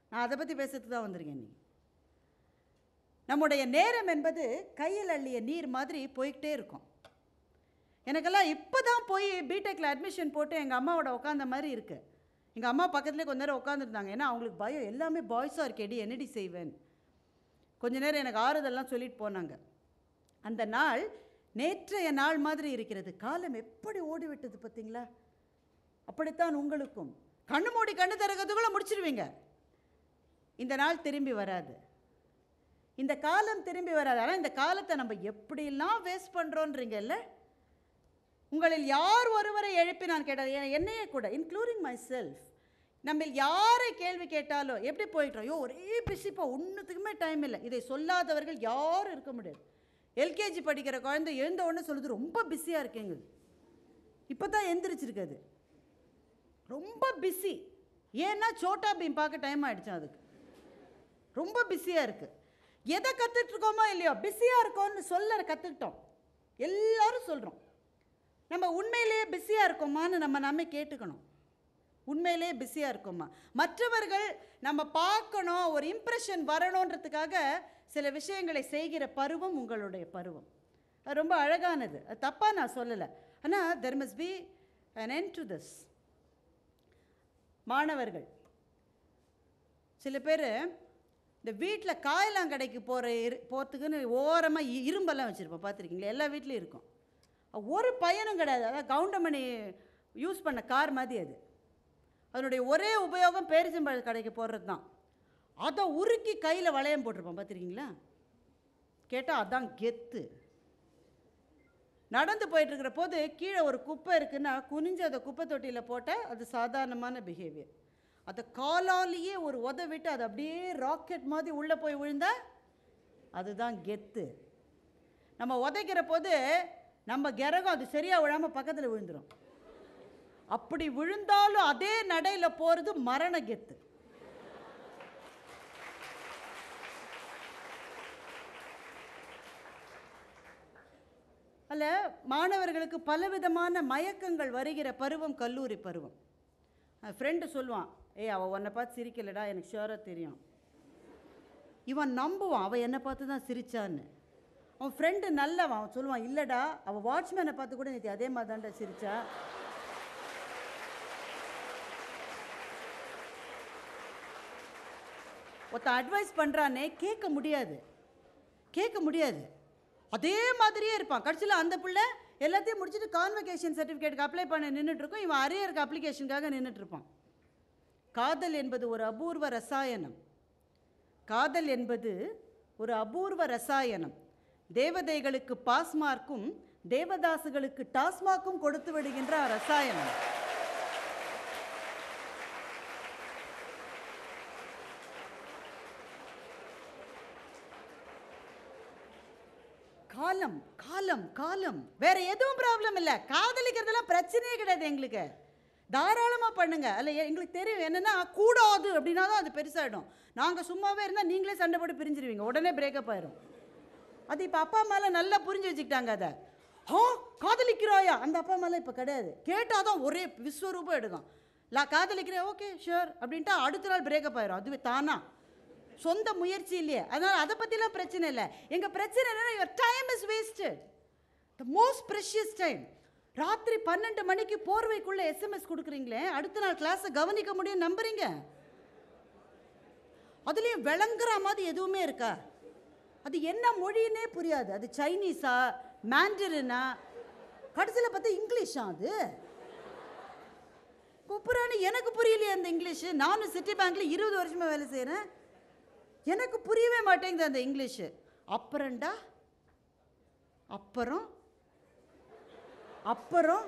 நான் அதை பற்றி பேசுறதுக்கு தான் வந்திருக்கேன் நீ நம்முடைய நேரம் என்பது கையில் அள்ளிய நீர் மாதிரி போய்கிட்டே இருக்கும் எனக்கெல்லாம் இப்போ தான் போய் பிடெக்கில் அட்மிஷன் போட்டு எங்கள் அம்மாவோட உட்காந்த மாதிரி இருக்குது எங்கள் அம்மா பக்கத்துலேயே கொஞ்ச நேரம் உட்காந்துருந்தாங்க ஏன்னா அவங்களுக்கு பயம் எல்லாமே பாய்ஸாக இருக்கேடி என்னடி செய்வேன் கொஞ்ச நேரம் எனக்கு ஆறுதல்லாம் சொல்லிட்டு போனாங்க அந்த நாள் நேற்றைய நாள் மாதிரி இருக்கிறது காலம் எப்படி ஓடிவிட்டது பார்த்தீங்களா அப்படித்தான் உங்களுக்கும் கண்ணு மூடி கண்ணு திறக்கிறதுக்குள்ள முடிச்சிருவீங்க இந்த நாள் திரும்பி வராது இந்த காலம் திரும்பி வராது ஆனால் இந்த காலத்தை நம்ம எப்படிலாம் வேஸ்ட் பண்ணுறோன்றீங்கல்ல உங்களில் யார் ஒருவரை எழுப்பி நான் கேட்டது எ- என்னையே கூட இன்க்ளூடிங் மை செல்ஃப் நம்ம யாரை கேள்வி கேட்டாலும் எப்படி போயிட்டோம் ஐயோ ஒரே பிஸிப்பா ஒன்றுத்துக்குமே டைம் இல்லை இதை சொல்லாதவர்கள் யாரும் இருக்க முடியாது எல்கேஜி படிக்கிற குழந்தை எழுந்த உடனே சொல்லுது ரொம்ப பிஸியாக இருக்கேங்குது இப்போ தான் எந்திரிச்சிருக்குது ரொம்ப பிஸி ஏன்னா சோட்டா பீம் பார்க்க டைம் ஆயிடுச்சு அதுக்கு ரொம்ப பிஸியாக இருக்குது எதை கற்றுட்டு இருக்கோமோ இல்லையோ பிஸியாக இருக்கோம்னு சொல்ல கற்றுக்கிட்டோம் எல்லாரும் சொல்கிறோம் நம்ம உண்மையிலேயே பிஸியாக இருக்கோமான்னு நம்ம நாமே கேட்டுக்கணும் உண்மையிலேயே பிஸியாக இருக்கோமா மற்றவர்கள் நம்ம பார்க்கணும் ஒரு இம்ப்ரெஷன் வரணுன்றதுக்காக சில விஷயங்களை செய்கிற பருவம் உங்களுடைய பருவம் அது ரொம்ப அழகானது அது தப்பாக நான் சொல்லலை ஆனால் there must be an end to this மாணவர்கள் சில பேர் இந்த வீட்டில் காயலாங்கடைக்கு போகிற இரு போகிறதுக்குன்னு ஓரமாக இரும்பெல்லாம் வச்சுருப்போம் பார்த்துருக்கீங்களா எல்லா வீட்லேயும் இருக்கும் ஒரு பயனும் கிடையாது அதான் கவுண்டமணி யூஸ் பண்ண கார் மாதிரி அது அதனுடைய ஒரே உபயோகம் பேரிச்சம்பழ கடைக்கு போடுறது தான் அதை உருக்கி கையில் வளையம் போட்டிருப்போம் பார்த்துருக்கீங்களா கேட்டால் அதான் கெத்து நடந்து போயிட்டு இருக்கிற போது கீழே ஒரு குப்பை இருக்குன்னா குனிஞ்சு அதை குப்பை தொட்டியில் போட்டால் அது சாதாரணமான பிஹேவியர் அதை காலாலேயே ஒரு உத விட்டு அது அப்படியே ராக்கெட் மாதிரி உள்ளே போய் விழுந்தா அதுதான் கெத்து நம்ம உதைக்கிற போது நம்ம கிரகம் அது சரியாக விழாமல் பக்கத்தில் விழுந்துரும் அப்படி விழுந்தாலும் அதே நடையில் போகிறது மரண கெத்து அல்ல மாணவர்களுக்கு பலவிதமான மயக்கங்கள் வருகிற பருவம் கல்லூரி பருவம் ஃப்ரெண்டு சொல்லுவான் ஏய் அவள் உன்னை பார்த்து சிரிக்கலடா எனக்கு ஷுவராக தெரியும் இவன் நம்புவான் அவள் என்னை பார்த்து தான் சிரிச்சான்னு அவன் ஃப்ரெண்டு நல்லவன் அவன் சொல்லுவான் இல்லைடா அவள் வாட்ச்மேனை பார்த்து கூட நேற்று அதே மாதிரி தான்டா சிரிச்சா ஒருத்தன் அட்வைஸ் பண்ணுறானே கேட்க முடியாது கேட்க முடியாது அதே மாதிரியே இருப்பான் கடைசியில் அந்த பிள்ளை எல்லாத்தையும் முடிச்சுட்டு கான்வெகேஷன் சர்டிஃபிகேட்டுக்கு அப்ளை பண்ண நின்றுட்டு இருக்கும் இவன் அரியருக்கு அப்ளிகேஷனுக்காக நின்றுட்டு இருப்பான் காதல் என்பது ஒரு அபூர்வ ரசாயனம் காதல் என்பது ஒரு அபூர்வ ரசாயனம் தேவதைகளுக்கு பாஸ் மார்க்கும் தேவதாசுகளுக்கு டாஸ்மார்க்கும் கொடுத்து விடுகின்ற ரசாயனம் காலம் காலம் காலம் வேற எதுவும் ப்ராப்ளம் இல்லை காதலிக்கிறதெல்லாம் பிரச்சனையே கிடையாது எங்களுக்கு தாராளமாக பண்ணுங்க அல்ல எ- எங்களுக்கு தெரியும் என்னென்னா கூடாது அப்படின்னா தான் அது பெருசாகிடும் நாங்கள் சும்மாவே இருந்தால் நீங்களே சண்டை போட்டு பிரிஞ்சிருவீங்க உடனே பிரேக்கப் ஆயிரும் அது இப்போ அப்பா அம்மாலாம் நல்லா புரிஞ்சு வச்சுக்கிட்டாங்க அதை ஆ காதலிக்கிறாயா அந்த அப்பா அம்மாலாம் இப்போ கிடையாது கேட்டால் தான் ஒரே விஸ்வரூபம் எடுக்கும் லா காதலிக்கிறேன் ஓகே ஷூர் அப்படின்ட்டு அடுத்த நாள் பிரேக்கப் ஆயிரும் அதுவே தானா சொந்த முயற்சி இல்லையே அதனால் அதை பற்றிலாம் பிரச்சனை இல்லை எங்கள் பிரச்சனை என்னன்னா your time is wasted the most precious time ராத்திரி பன்னெண்டு மணிக்கு போர்வைக்குள்ளே எஸ்எம்எஸ் கொடுக்குறீங்களே அடுத்த நாள் கிளாஸை கவனிக்க முடியும் நம்புறீங்க அதுலேயும் விளங்குற மாதிரி எதுவுமே இருக்கா அது என்ன மொழின்னே புரியாது அது சைனீஸா மேண்டரினா கடைசியில் பார்த்தா இங்கிலீஷா அது குப்புறான்னு எனக்கு புரியலையே அந்த இங்கிலீஷு நானும் சிட்டி பேங்க்கில் இருபது வருஷமாக வேலை செய்கிறேன் எனக்கு புரியவே மாட்டேங்குது அந்த இங்கிலீஷு அப்புறம்டா அப்புறம் அப்புறம்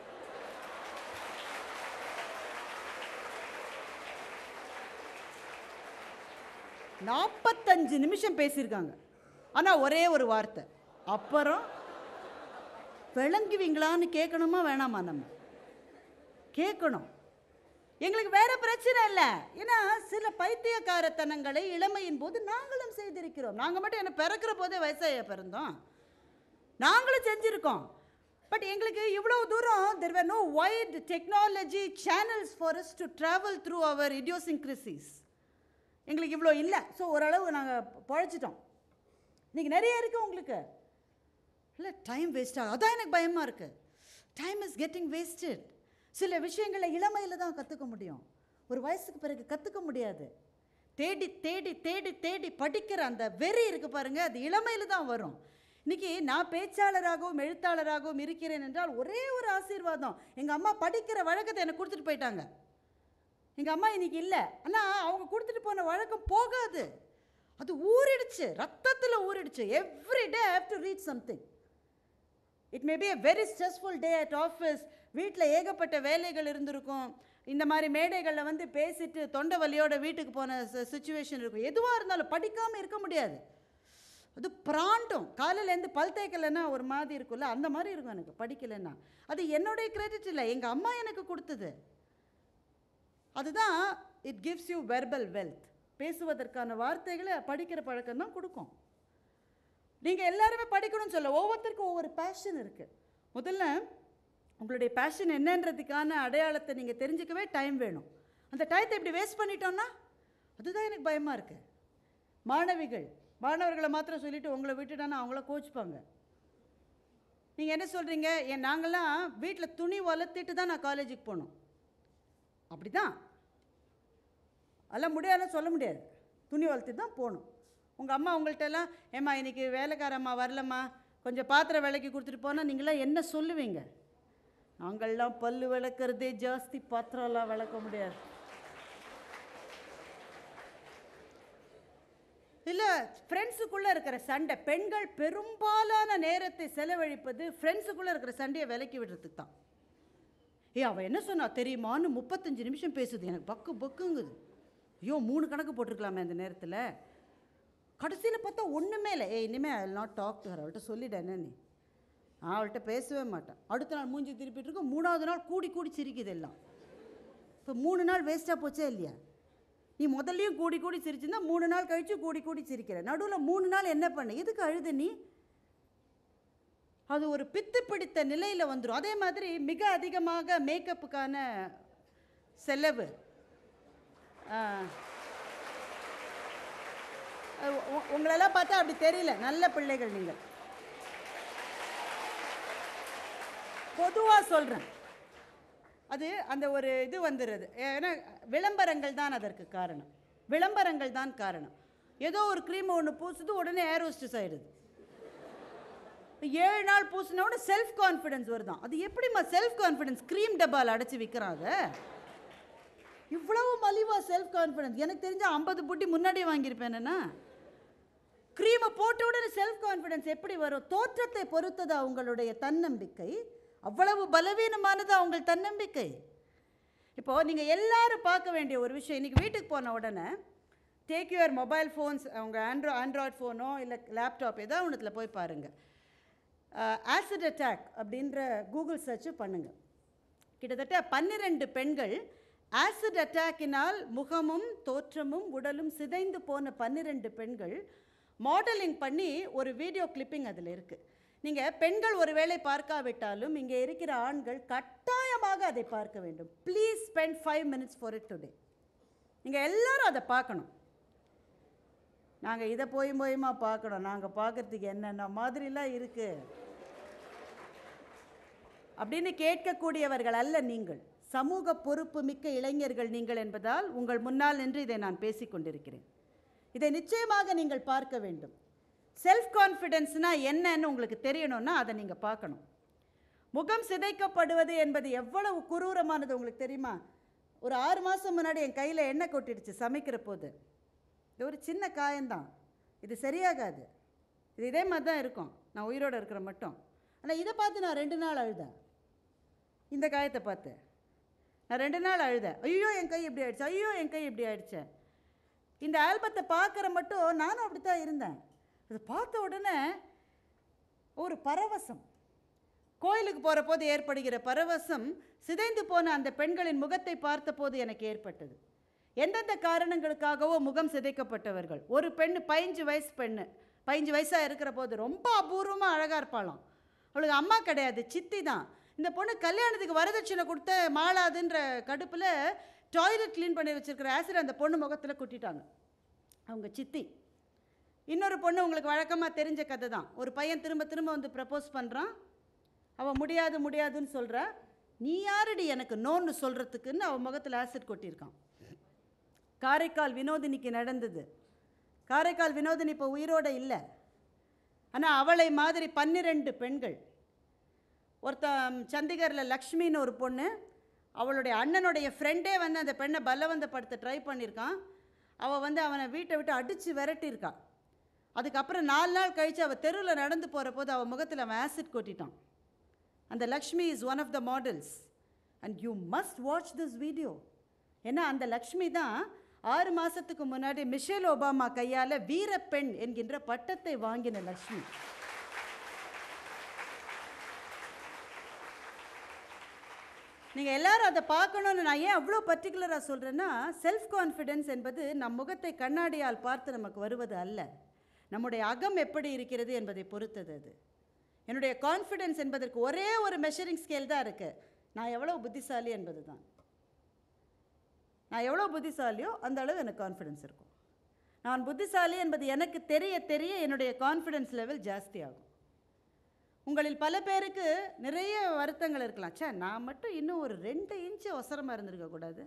நாற்பத்தஞ்சு நிமிஷம் பேசியிருக்காங்க ஆனால் ஒரே ஒரு வார்த்தை அப்புறம் விளங்குவீங்களான்னு கேட்கணுமா வேணாமா நம்ம கேட்கணும் எங்களுக்கு வேற பிரச்சனை இல்லை ஏன்னா சில பைத்தியக்காரத்தனங்களை இளமையின் போது நாங்களும் செய்திருக்கிறோம் நாங்கள் மட்டும் என்ன பிறக்கிற போதே வயசாக பிறந்தோம் நாங்களும் செஞ்சுருக்கோம் பட் எங்களுக்கு இவ்வளோ தூரம் there were no wide technology channels for us to travel through our idiosyncrasies எங்களுக்கு இவ்வளோ இல்லை ஸோ ஓரளவு நாங்கள் பழைச்சிட்டோம் இன்றைக்கி நிறைய இருக்குது உங்களுக்கு இல்லை டைம் வேஸ்ட் ஆகும் அதான் எனக்கு பயமாக இருக்குது டைம் இஸ் கெட்டிங் வேஸ்டட் சில விஷயங்களை இளமையில் தான் கற்றுக்க முடியும் ஒரு வயசுக்கு பிறகு கற்றுக்க முடியாது தேடி தேடி தேடி தேடி படிக்கிற அந்த வெறி இருக்குது பாருங்க அது இளமையில் தான் வரும் இன்னைக்கு நான் பேச்சாளராகவும் எழுத்தாளராகவும் இருக்கிறேன் என்றால் ஒரே ஒரு ஆசீர்வாதம் எங்கள் அம்மா படிக்கிற வழக்கத்தை எனக்கு கொடுத்துட்டு போயிட்டாங்க எங்கள் அம்மா இன்னைக்கு இல்லை ஆனால் அவங்க கொடுத்துட்டு போன வழக்கம் போகாது அது ஊறிடுச்சு ரத்தத்தில் ஊறிடுச்சு every day have to reach something it may be a very stressful day at office வீட்டில் ஏகப்பட்ட வேலைகள் இருந்திருக்கும் இந்த மாதிரி மேடைகளில் வந்து பேசிட்டு தொண்டை வலியோட வீட்டுக்கு போன சுச்சுவேஷன் இருக்கும் எதுவாக இருந்தாலும் படிக்காமல் இருக்க முடியாது அது பிராண்டும் காலையிலேருந்து பல் தேய்க்கலைன்னா ஒரு மாதிரி இருக்கும்ல அந்த மாதிரி இருக்கும் எனக்கு படிக்கலைன்னா அது என்னுடைய கிரெடிட் இல்லை எங்கள் அம்மா எனக்கு கொடுத்தது அதுதான் it gives you verbal wealth பேசுவதற்கான வார்த்தைகளை படிக்கிற பழக்கம் தான் கொடுக்கும் நீங்கள் எல்லாருமே படிக்கணும்னு சொல்ல ஒவ்வொருத்தருக்கும் ஒவ்வொரு பேஷன் இருக்குது முதல்ல உங்களுடைய பேஷன் என்னன்றதுக்கான அடையாளத்தை நீங்கள் தெரிஞ்சுக்கவே டைம் வேணும் அந்த டயத்தை இப்படி வேஸ்ட் பண்ணிட்டோம்னா அதுதான் எனக்கு பயமாக இருக்குது மாணவிகள் மாணவர்களை மாத்திரம் சொல்லிட்டு உங்களை விட்டுட்டானா அவங்கள கோச்சுப்பாங்க நீங்கள் என்ன சொல்கிறீங்க ஏன் நாங்கள்லாம் வீட்டில் துணி வளர்த்திட்டு தான் நான் காலேஜுக்கு போகணும் அப்படி தான் அதெல்லாம் முடியாதுன்னு சொல்ல முடியாது துணி வளர்த்துட்டு தான் போகணும் உங்கள் அம்மா உங்கள்கிட்ட எல்லாம் ஏம்மா இன்னைக்கு வேலைக்காரம்மா வரலம்மா கொஞ்சம் பாத்திரம் விலைக்கு கொடுத்துட்டு போனால் நீங்களாம் என்ன சொல்லுவீங்க நாங்கள்லாம் பல்லு விளக்குறதே ஜாஸ்தி பாத்திரம்லாம் விளக்க முடியாது இல்லை ஃப்ரெண்ட்ஸுக்குள்ளே இருக்கிற சண்டை பெண்கள் பெரும்பாலான நேரத்தை செலவழிப்பது ஃப்ரெண்ட்ஸுக்குள்ளே இருக்கிற சண்டையை விலக்கி விடுறதுக்கு தான் ஏ அவள் என்ன சொன்னா தெரியுமான்னு முப்பத்தஞ்சு நிமிஷம் பேசுது எனக்கு பக்கு பக்குங்குது ஐயோ மூணு கணக்கு போட்டிருக்கலாமே அந்த நேரத்தில் கடைசியில் பார்த்தா ஒன்றுமே இல்லை ஏய் இனிமேல் I not talk to her அவள்கிட்ட சொல்லிட்டேன் நீ நான் அவள்கிட்ட பேசவே மாட்டேன் அடுத்த நாள் மூஞ்சி திருப்பிட்டு இருக்கோம் மூணாவது நாள் கூடி கூடி சிரிக்குது எல்லாம் இப்போ மூணு நாள் வேஸ்ட்டாக போச்சே இல்லையா நீ முதல்லையும் கூடி கூடி சிரிச்சிருந்தா மூணு நாள் கழித்து கூடி கூடி சிரிக்கிற நடுவில் மூணு நாள் என்ன பண்ண எதுக்கு அழுது நீ அது ஒரு பித்து பிடித்த நிலையில் வந்துடும் அதே மாதிரி மிக அதிகமாக மேக்கப்புக்கான செலவு ஆ. உ- உ- உங்களெல்லாம் பார்த்தா அப்படி தெரியல நல்ல பிள்ளைகள் நீங்கள் பொதுவாக சொல்கிறேன் அது அந்த ஒரு இது வந்துடுது ஏன்னா விளம்பரங்கள் தான் அதற்கு காரணம் விளம்பரங்கள் தான் காரணம் ஏதோ ஒரு க்ரீம் ஒன்று பூசுது உடனே ஏரோஸ்டிஸ் ஆயிடுது ஏழு நாள் பூசின உடனே செல்ஃப் கான்ஃபிடன்ஸ் வருதான் அது எப்படிம்மா செல்ஃப் கான்ஃபிடன்ஸ் க்ரீம் டப்பால் அடைச்சி விற்கிறாங்க இவ்வளவு மலிவா செல்ஃப் கான்ஃபிடன்ஸ் எனக்கு தெரிஞ்ச ஐம்பது புட்டி முன்னாடியே வாங்கியிருப்பேன்னா க்ரீமை போட்ட உடனே செல்ஃப் கான்ஃபிடன்ஸ் எப்படி வரும் தோற்றத்தை பொறுத்ததா உங்களுடைய தன்னம்பிக்கை அவ்வளவு பலவீனமானதா உங்கள் தன்னம்பிக்கை இப்போது நீங்கள் எல்லாரும் பார்க்க வேண்டிய ஒரு விஷயம் இன்றைக்கி வீட்டுக்கு போன உடனே டேக் யுவர் மொபைல் ஃபோன்ஸ் உங்கள் ஆண்ட்ரா ஆண்ட்ராய்ட் ஃபோனோ இல்லை லேப்டாப் ஏதாவது ஒன்றுத்தில் போய் பாருங்கள் ஆசிட் அட்டாக் அப்படின்ற கூகுள் சர்ச்சு பண்ணுங்கள் கிட்டத்தட்ட பன்னிரண்டு பெண்கள் ஆசிட் அட்டாக்கினால் முகமும் தோற்றமும் உடலும் சிதைந்து போன பன்னிரண்டு பெண்கள் மாடலிங் பண்ணி ஒரு வீடியோ கிளிப்பிங் அதில் இருக்குது நீங்கள் பெண்கள் ஒருவேளை பார்க்காவிட்டாலும் இங்கே இருக்கிற ஆண்கள் கட்டாயமாக அதை பார்க்க வேண்டும் please spend five minutes for it today நீங்கள் எல்லாரும் அதை பார்க்கணும் நாங்கள் இதை போய் போயுமா பார்க்கணும் நாங்கள் பார்க்கறதுக்கு என்னென்ன மாதிரிலாம் இருக்குது அப்படின்னு கேட்கக்கூடியவர்கள் அல்ல நீங்கள் சமூக பொறுப்பு மிக்க இளைஞர்கள் நீங்கள் என்பதால் உங்கள் முன்னால் நின்று இதை நான் பேசிக் கொண்டிருக்கிறேன் இதை நிச்சயமாக நீங்கள் பார்க்க வேண்டும் செல்ஃப் கான்ஃபிடென்ஸ்னால் என்னன்னு உங்களுக்கு தெரியணும்னா அதை நீங்கள் பார்க்கணும் முகம் சிதைக்கப்படுவது என்பது எவ்வளவு குரூரமானது உங்களுக்கு தெரியுமா ஒரு ஆறு மாதம் முன்னாடி என் கையில் எண்ணெய் கொட்டிடுச்சு சமைக்கிற போது இது ஒரு சின்ன காயம்தான் இது சரியாகாது இது இதே மாதிரி தான் இருக்கும் நான் உயிரோடு இருக்கிற மட்டும் ஆனால் இதை பார்த்து நான் ரெண்டு நாள் அழுதேன் இந்த காயத்தை பார்த்து நான் ரெண்டு நாள் அழுதேன் ஐயோ என் கை இப்படி ஆயிடுச்சு ஐயோ என் கை இப்படி ஆயிடுச்சு இந்த ஆல்பத்தை பார்க்குற மட்டும் நானும் அப்படி தான் இருந்தேன் அது பார்த்த உடனே ஒரு பரவசம் கோயிலுக்கு போகிற போது ஏற்படுகிற பரவசம் சிதைந்து போன அந்த பெண்களின் முகத்தை பார்த்தபோது எனக்கு ஏற்பட்டது எந்தெந்த காரணங்களுக்காகவோ முகம் சிதைக்கப்பட்டவர்கள் ஒரு பெண் பதினஞ்சு வயசு பெண்ணு பதினஞ்சு வயசாக இருக்கிற போது ரொம்ப அபூர்வமாக அழகாக இருப்பாளாம் அவளுக்கு அம்மா கிடையாது சித்தி தான் இந்த பொண்ணு கல்யாணத்துக்கு வரதட்சணை கொடுத்த மாளாதுன்ற கடுப்பில் டாய்லெட் க்ளீன் பண்ணி வச்சிருக்கிற ஆசிட் அந்த பொண்ணு முகத்தில் கொட்டிட்டாங்க அவங்க சித்தி இன்னொரு பொண்ணு உங்களுக்கு வழக்கமாக தெரிஞ்ச கதை தான் ஒரு பையன் திரும்ப திரும்ப வந்து ப்ரப்போஸ் பண்ணுறான் அவன் முடியாது முடியாதுன்னு சொல்கிறா நீ யாரடி எனக்கு நோன்னு சொல்கிறதுக்குன்னு அவன் முகத்தில் ஆசிட் கொட்டியிருக்கான் காரைக்கால் வினோதினிக்கு நடந்தது காரைக்கால் வினோதினி இப்போ உயிரோட இல்லை ஆனால் அவளை மாதிரி பன்னிரெண்டு பெண்கள் ஒருத்த சண்டிகரில் லக்ஷ்மின்னு ஒரு பொண்ணு அவளுடைய அண்ணனுடைய ஃப்ரெண்டே வந்து அந்த பெண்ணை பலவந்தப்படுத்த ட்ரை பண்ணியிருக்கான் அவள் வந்து அவனை வீட்டை விட்டு அடித்து விரட்டியிருக்கா அதுக்கப்புறம் நாலு நாள் கழித்து அவள் தெருவில் நடந்து போகிற போது அவள் முகத்தில் அவன் ஆசிட் கொட்டிட்டான் அந்த Lakshmi is one of the models and you must watch this video ஏன்னா அந்த லக்ஷ்மி தான் ஆறு மாதத்துக்கு முன்னாடி மிஷேல் ஒபாமா கையால் வீரப்பெண் என்கின்ற பட்டத்தை வாங்கின லக்ஷ்மி நீங்கள் எல்லாரும் அதை பார்க்கணுன்னு நான் ஏன் அவ்வளோ பர்டிகுலராக சொல்கிறேன்னா செல்ஃப் கான்ஃபிடென்ஸ் என்பது நம் முகத்தை கண்ணாடியால் பார்த்து நமக்கு வருவது அல்ல நம்முடைய அகம் எப்படி இருக்கிறது என்பதை பொறுத்தது அது என்னுடைய கான்ஃபிடென்ஸ் என்பதற்கு ஒரே ஒரு மெஷரிங் ஸ்கேல் தான் இருக்குது நான் எவ்வளோ புத்திசாலி என்பது தான் நான் எவ்வளோ புத்திசாலியோ அந்த அளவு எனக்கு கான்ஃபிடென்ஸ் இருக்கும் நான் புத்திசாலி என்பது எனக்கு தெரிய தெரிய என்னுடைய கான்ஃபிடென்ஸ் லெவல் ஜாஸ்தி ஆகும் உங்களில் பல பேருக்கு நிறைய வருத்தங்கள் இருக்கலாம் ச்சே நான் மட்டும் இன்னும் ஒரு ரெண்டு இன்ச்சு ஒசரமாக இருந்திருக்க கூடாது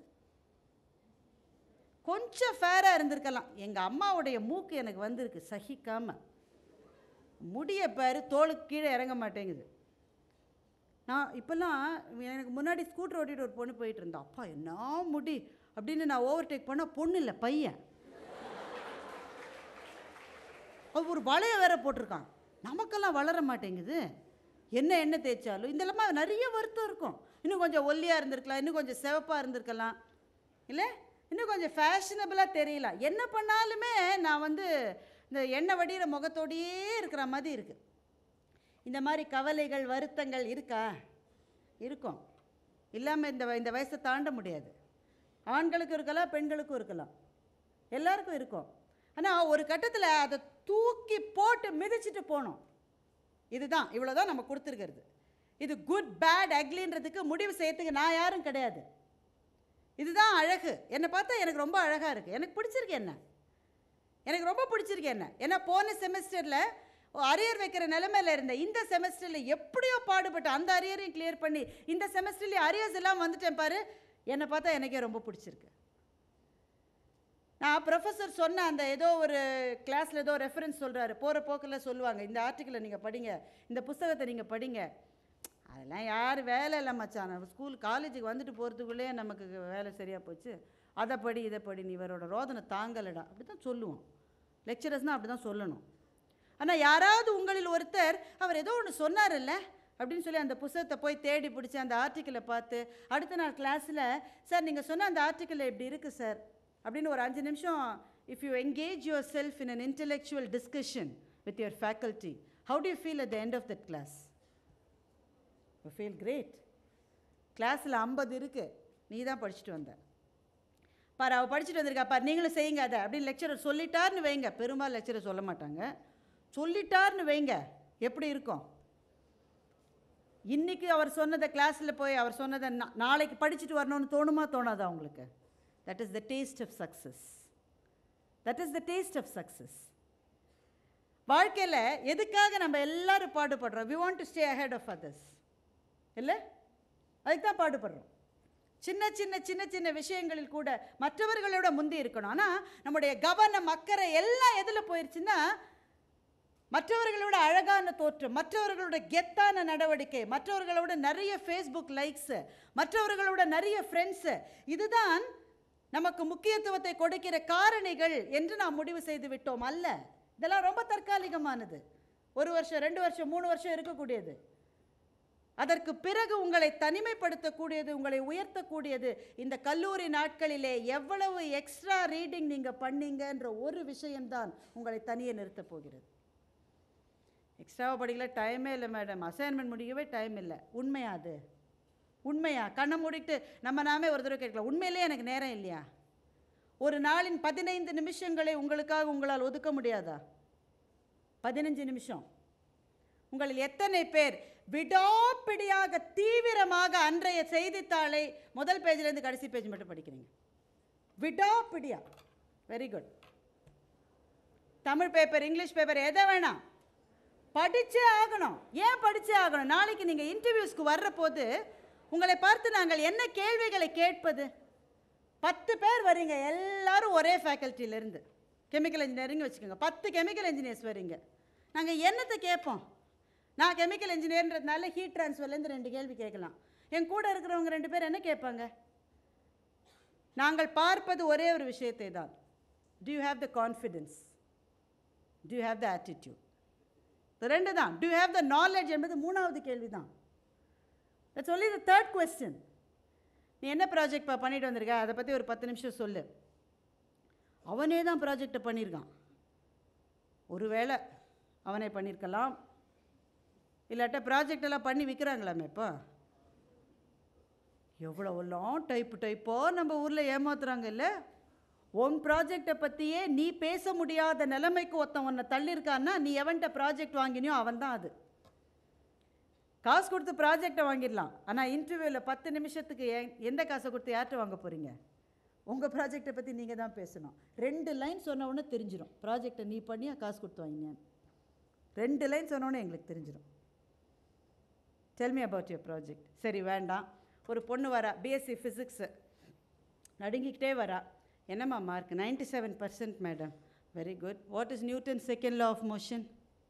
கொஞ்சம் ஃபேராக இருந்திருக்கலாம் எங்கள் அம்மாவுடைய மூக்கு எனக்கு வந்திருக்கு சகிக்காம முடிய பாரு தோளுக்கு கீழே இறங்க மாட்டேங்குது நான் இப்போல்லாம் எனக்கு முன்னாடி ஸ்கூட்டர் ஓட்டிட்டு ஒரு பொண்ணு போயிட்டு இருந்தா அப்பா என்ன முடி அப்படின்னு நான் ஓவர்டேக் பண்ணால் பொண்ணு இல்லை பையன் அவ ஒரு வளைய வேற போட்டிருக்கான் நமக்கெல்லாம் வளர மாட்டேங்குது என்ன எண்ணெய் தேய்ச்சாலும் இதெல்லாமா நிறைய வருத்தம் இருக்கும் இன்னும் கொஞ்சம் ஒல்லியாக இருந்திருக்கலாம் இன்னும் கொஞ்சம் சிவப்பாக இருந்திருக்கலாம் இல்லை இன்னும் கொஞ்சம் ஃபேஷனபிளாக தெரியல என்ன பண்ணாலுமே நான் வந்து இந்த எண்ணெய் வடிகிற முகத்தோடையே இருக்கிற மாதிரி இருக்குது இந்த மாதிரி கவலைகள் வருத்தங்கள் இருக்கா இருக்கும் இல்லாமல் இந்த வ- இந்த வயசை தாண்ட முடியாது ஆண்களுக்கும் இருக்கலாம் பெண்களுக்கும் இருக்கலாம் எல்லாருக்கும் இருக்கும் ஆனால் ஒரு கட்டத்தில் அதை தூக்கி போட்டு மிதிச்சிட்டு போகணும் இதுதான் இவ்வளோ தான் நம்ம கொடுத்துருக்கிறது இது குட் பேட் அக்லின்றதுக்கு முடிவு செய்யறதுக்கு நான் யாரும் கிடையாது இதுதான் அழகு என்னை பார்த்தா எனக்கு ரொம்ப அழகாக இருக்குது எனக்கு பிடிச்சிருக்கு என்ன எனக்கு ரொம்ப பிடிச்சிருக்கு என்ன ஏன்னா போன செமஸ்டரில் அரியர் வைக்கிற நிலைமையில இருந்தேன் இந்த செமஸ்டரில் எப்படியோ பாடுபட்டு அந்த அரியரையும் கிளியர் பண்ணி இந்த செமஸ்டர்லேயும் அரியர்ஸ் எல்லாம் வந்துட்டேன் பாரு என்னை பார்த்தா எனக்கே ரொம்ப பிடிச்சிருக்கு நான் ப்ரொஃபஸர் சொன்ன அந்த ஏதோ ஒரு கிளாஸில் ஏதோ ரெஃபரன்ஸ் சொல்கிறாரு போகிற போக்கில் சொல்லுவாங்க இந்த ஆர்டிக்கலை நீங்கள் படிங்க இந்த புஸ்தகத்தை நீங்கள் படிங்க அதெல்லாம் யார் வேலை இல்லை மச்சான் நம்ம ஸ்கூல் காலேஜுக்கு வந்துட்டு போகிறதுக்குள்ளேயே நமக்கு வேலை சரியாக போச்சு அதை படி இதை படி நீ இவரோட ரோதனை தாங்கலடா அப்படி தான் சொல்லுவோம் லெக்சரர்ஸ்னால் அப்படி தான் சொல்லணும் ஆனால் யாராவது உங்களில் ஒருத்தர் அவர் ஏதோ ஒன்று சொன்னார்ல்ல அப்படின்னு சொல்லி அந்த புத்தகத்தை போய் தேடி பிடிச்சி அந்த ஆர்டிக்கலை பார்த்து அடுத்த நாள் கிளாஸில் சார் நீங்கள் சொன்ன அந்த ஆர்டிக்கல் இப்படி இருக்குது சார் அப்படின்னு ஒரு அஞ்சு நிமிஷம் if you engage yourself in an intellectual discussion with your faculty how do you feel at the end of that class you feel great கிளாஸில் ஐம்பது இருக்குது நீ தான் படிச்சுட்டு வந்த பாரு அவள் படிச்சுட்டு வந்திருக்கா பாரு நீங்களும் செய்யுங்க அதை அப்படின்னு லெக்சரர் சொல்லிட்டார்னு வைங்க பெரும்பாலும் லெக்சரர் சொல்ல மாட்டாங்க சொல்லிட்டார்னு வைங்க எப்படி இருக்கும் இன்னைக்கு அவர் சொன்னதை கிளாஸில் போய் அவர் சொன்னதை நா- நாளைக்கு படிச்சுட்டு வரணும்னு தோணுமா தோணாதா உங்களுக்கு that is the taste of success that is the taste of success வாழ்க்கையில் எதுக்காக நம்ம எல்லாரும் பாடுபடுறோம் we want to stay ahead of others இல்லை அதுக்கு தான் பாடுபடுறோம் சின்ன சின்ன சின்ன சின்ன விஷயங்களில் கூட மற்றவர்களோட முந்தி இருக்கணும் ஆனால் நம்முடைய கவனம் அக்கறை எல்லாம் எதில் போயிடுச்சுன்னா மற்றவர்களோட அழகான தோற்றம் மற்றவர்களோட கெத்தான நடவடிக்கை மற்றவர்களோட நிறைய ஃபேஸ்புக் லைக்ஸு மற்றவர்களோட நிறைய ஃப்ரெண்ட்ஸு இதுதான் நமக்கு முக்கியத்துவத்தை கொடுக்கிற காரணிகள் என்று நாம் முடிவு செய்து விட்டோம் அல்ல இதெல்லாம் ரொம்ப தற்காலிகமானது ஒரு வருஷம் ரெண்டு வருஷம் மூணு வருஷம் இருக்கக்கூடியது அதற்கு பிறகு உங்களை தனிமைப்படுத்தக்கூடியது உங்களை உயர்த்தக்கூடியது இந்த கல்லூரி நாட்களிலே எவ்வளவு எக்ஸ்ட்ரா ரீடிங் நீங்கள் பண்ணீங்கன்ற ஒரு விஷயம்தான் உங்களை தனியே நிறுத்தப் போகிறது எக்ஸ்ட்ராவாக படிக்கல டைமே இல்லை மேடம் அசைன்மெண்ட் முடிக்கவே டைம் இல்லை உண்மையா அது உண்மையா கண்ணை மூடிட்டு நம்ம நாமே ஒரு தடவை கேட்கலாம் உண்மையிலேயே எனக்கு நேரம் இல்லையா ஒரு நாளின் பதினைந்து நிமிஷங்களை உங்களுக்காக உங்களால் ஒதுக்க முடியாதா பதினஞ்சு நிமிஷம் உங்களில் எத்தனை பேர் விடாப்பிடியாக தீவிரமாக அன்றைய செய்தித்தாளை முதல் பேஜ்லேருந்து கடைசி பேஜ் மட்டும் படிக்கிறீங்க விடாப்பிடியா very good Tamil paper English paper எதை வேணாம் படிச்சே ஆகணும் ஏன் படிச்சே ஆகணும் நாளைக்கு நீங்கள் இன்டர்வியூஸ்க்கு வர்ற போது உங்களை பார்த்து நாங்கள் என்ன கேள்விகளை கேட்பது பத்து பேர் வரீங்க எல்லாரும் ஒரே ஃபேக்கல்ட்டியிலேருந்து கெமிக்கல் இன்ஜினியரிங் வச்சுக்கோங்க பத்து கெமிக்கல் இன்ஜினியர்ஸ் வரீங்க நாங்கள் என்னத்தை கேட்போம் நான் கெமிக்கல் இன்ஜினியர்ன்றதுனால ஹீட் ட்ரான்ஸ்ஃபர்லேருந்து ரெண்டு கேள்வி கேட்கலாம் என் கூட இருக்கிறவங்க ரெண்டு பேர் என்ன கேட்பாங்க நாங்கள் பார்ப்பது ஒரே ஒரு விஷயத்தை தான் do you have the confidence do you have the attitude இது ரெண்டு தான் do you have the knowledge என்பது மூணாவது கேள்வி தான் that's only the third question நீ என்ன ப்ராஜெக்ட் பண்ணிட்டு வந்திருக்க அதை பற்றி ஒரு பத்து நிமிஷம் சொல்லு அவனே தான் ப்ராஜெக்டை பண்ணியிருக்கான் ஒருவேளை அவனே பண்ணியிருக்கலாம் இல்லாட்ட ப்ராஜெக்ட் எல்லாம் பண்ணி விற்கிறாங்களாமே இப்போ எவ்வளோலாம் டைப்பு டைப்பாக நம்ம ஊரில் ஏமாத்துறாங்க இல்லை உன் ப்ராஜெக்டை பற்றியே நீ பேச முடியாத நிலைமைக்கு ஒருத்தன் உன்னை தள்ளியிருக்கான்னா நீ எவன்கிட்ட ப்ராஜெக்ட் வாங்கினியோ அவன் தான் அது காசு கொடுத்து ப்ராஜெக்டை வாங்கிடலாம் ஆனால் இன்டர்வியூவில் பத்து நிமிஷத்துக்கு எ- எந்த காசை கொடுத்து யார்கிட்ட வாங்க போகிறீங்க உங்கள் ப்ராஜெக்டை பற்றி நீங்கள் தான் பேசணும் ரெண்டு லைன் சொன்ன உடனே தெரிஞ்சிடும் ப்ராஜெக்டை நீ பண்ணியா காசு கொடுத்து வாங்கினேன் ரெண்டு லைன் சொன்ன உடனே எங்களுக்கு தெரிஞ்சிடும் tell me about your project சரி வேண்டாம் ஒரு பொண்ணு வரா பிஎஸ்சி ஃபிசிக்ஸு நடுங்கிக்கிட்டே வரா என்னம்மா mark 97% seven percent madam very good what is Newton second law of motion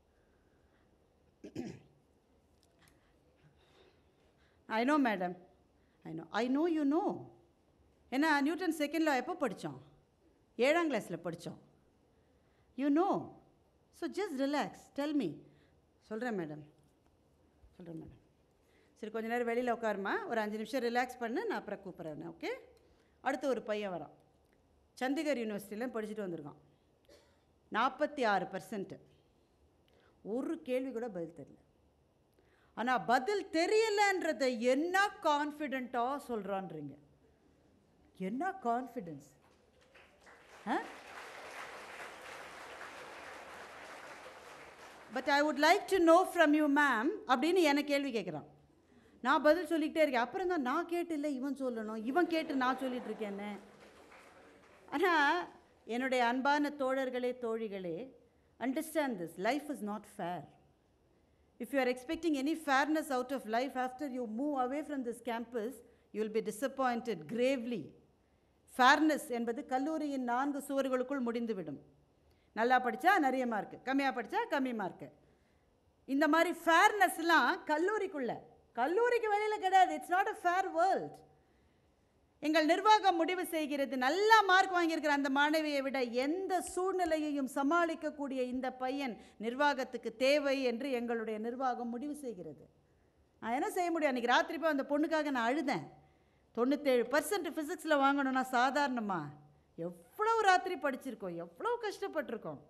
I know madam I know I know you know ஏன்னா நியூட்டன் செகண்ட் லா எப்போ படித்தோம் ஏழாம் கிளாஸில் படித்தோம் you know so just relax tell me சொல்கிறேன் madam சொல்கிறேன் madam சரி கொஞ்ச நேரம் வெளியில் உட்காருமா ஒரு அஞ்சு நிமிஷம் ரிலாக்ஸ் பண்ணு நான் அப்புறம் கூப்பிட்றேன் ஓகே அடுத்து ஒரு பையன் வரான் சண்டிகர் யூனிவர்சிட்டியில் படிச்சுட்டு வந்திருக்கான் நாற்பத்தி ஆறு பர்சன்ட்டு ஒரு கேள்வி கூட பதில் தெரியல ஆனால் பதில் தெரியலன்றதை என்ன கான்ஃபிடெண்ட்டாக சொல்கிறான்றீங்க என்ன கான்ஃபிடென்ஸ் ஆ but I would like to know from you ma'am அப்படின்னு எனக்கு கேள்வி கேட்குறான் நான் பதில் சொல்லிக்கிட்டே இருக்கேன் அப்புறம் தான் நான் கேட்டு இல்லை இவன் சொல்லணும் இவன் கேட்டு நான் சொல்லிட்டு இருக்கேன்னு ஆனால் என்னுடைய அன்பான தோழர்களே தோழிகளே understand this life is not fair if you are expecting any fairness out of life after you move away from this campus you will be disappointed gravely fairness என்பது கல்லூரியின் நான்கு சுவர்களுக்குள் முடிந்துவிடும் நல்லா படித்தா நிறைய மார்க்கு கம்மியாக படித்தா கம்மி மார்க்கு இந்த மாதிரி ஃபேர்னஸ்லாம் கல்லூரிக்குள்ள கல்லூரிக்கு வெளியில் கிடையாது it's not a fair world எங்கள் நிர்வாகம் முடிவு செய்கிறது நல்லா மார்க் வாங்கியிருக்கிற அந்த மாணவியை விட எந்த சூழ்நிலையையும் சமாளிக்கக்கூடிய இந்த பையன் நிர்வாகத்துக்கு தேவை என்று எங்களுடைய நிர்வாகம் முடிவு செய்கிறது நான் என்ன செய்ய முடியும் அன்றைக்கி ராத்திரி போய் அந்த பொண்ணுக்காக நான் அழுதேன் தொண்ணூத்தேழு பர்சன்ட் ஃபிசிக்ஸில் வாங்கணும்னா சாதாரணமா எவ்வளவு ராத்திரி படிச்சிருக்கோம் எவ்வளோ கஷ்டப்பட்டிருக்கோம்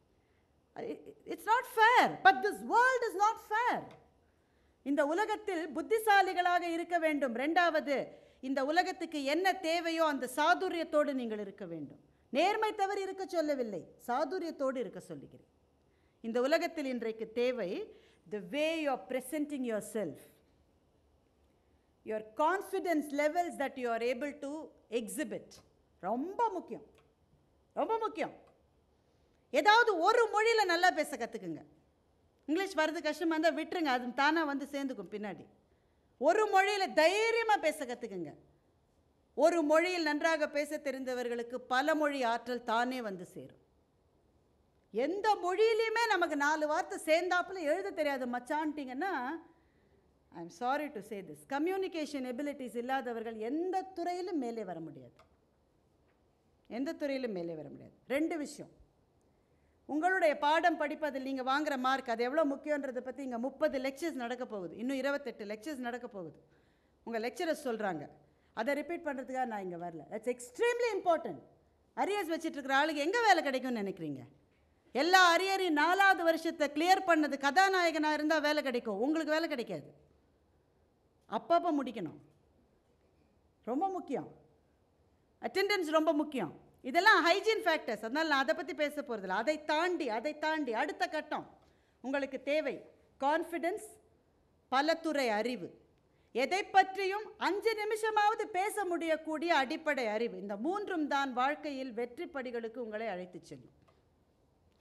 it's not fair but this world is not fair இந்த உலகத்தில் புத்திசாலிகளாக இருக்க வேண்டும் ரெண்டாவது இந்த உலகத்துக்கு என்ன தேவையோ அந்த சாதுரியத்தோடு நீங்கள் இருக்க வேண்டும் நேர்மை தவறு இருக்க சொல்லவில்லை சாதுரியத்தோடு இருக்க சொல்லுகிறேன் இந்த உலகத்தில் இன்றைக்கு தேவை the way you are presenting yourself your confidence levels that you are able to exhibit ரொம்ப முக்கியம் ரொம்ப முக்கியம் ஏதாவது ஒரு மொழியில் நல்லா பேச கற்றுக்குங்க இங்கிலீஷ் வர்றது கஷ்டமாக இருந்தால் விட்டுருங்க அது தானாக வந்து சேர்ந்துக்கும் பின்னாடி ஒரு மொழியில் தைரியமாக பேச கற்றுக்குங்க ஒரு மொழியில் நன்றாக பேச தெரிந்தவர்களுக்கு பல மொழி ஆற்றல் தானே வந்து சேரும் எந்த மொழியிலையுமே நமக்கு நாலு வார்த்தை சேர்ந்தாப்புல எழுத தெரியாது மச்சான்ட்டிங்கன்னா I am sorry to say this communication abilities இல்லாதவர்கள் எந்த துறையிலும் மேலே வர முடியாது எந்த துறையிலும் மேலே வர முடியாது ரெண்டு விஷயம் உங்களுடைய பாடம் படிப்பதில் நீங்கள் வாங்குற மார்க் அது எவ்வளோ முக்கியன்றதை பற்றி இங்கே முப்பது லெக்சர்ஸ் நடக்க போகுது இன்னும் இருபத்தெட்டு லெக்சர்ஸ் நடக்க போகுது உங்கள் லெக்சரர்ஸ் சொல்கிறாங்க அதை ரிப்பீட் பண்ணுறதுக்காக நான் இங்கே வரல இட்ஸ் எக்ஸ்ட்ரீம்லி இம்பார்ட்டன்ட் அரியர்ஸ் வச்சுட்டு இருக்கிற ஆளுக்கு எங்கே வேலை கிடைக்கும்னு நினைக்கிறீங்க எல்லா அரியரையும் நாலாவது வருஷத்தை கிளியர் பண்ணது கதாநாயகனாக இருந்தால் வேலை கிடைக்கும் உங்களுக்கு வேலை கிடைக்காது அப்பப்போ முடிக்கணும் ரொம்ப முக்கியம் அட்டெண்டன்ஸ் ரொம்ப முக்கியம் இதெல்லாம் ஹைஜீன் ஃபேக்டர்ஸ் அதனால் நான் அதை பற்றி பேச போகிறதில்ல அதை தாண்டி அதை தாண்டி அடுத்த கட்டம் உங்களுக்கு தேவை கான்ஃபிடென்ஸ் பலதுறை அறிவு எதை பற்றியும் அஞ்சு நிமிஷமாவது பேச முடியக்கூடிய அடிப்படை அறிவு இந்த மூன்றும் தான் வாழ்க்கையில் வெற்றி படிகளுக்கு உங்களை அழைத்துச் செல்லும்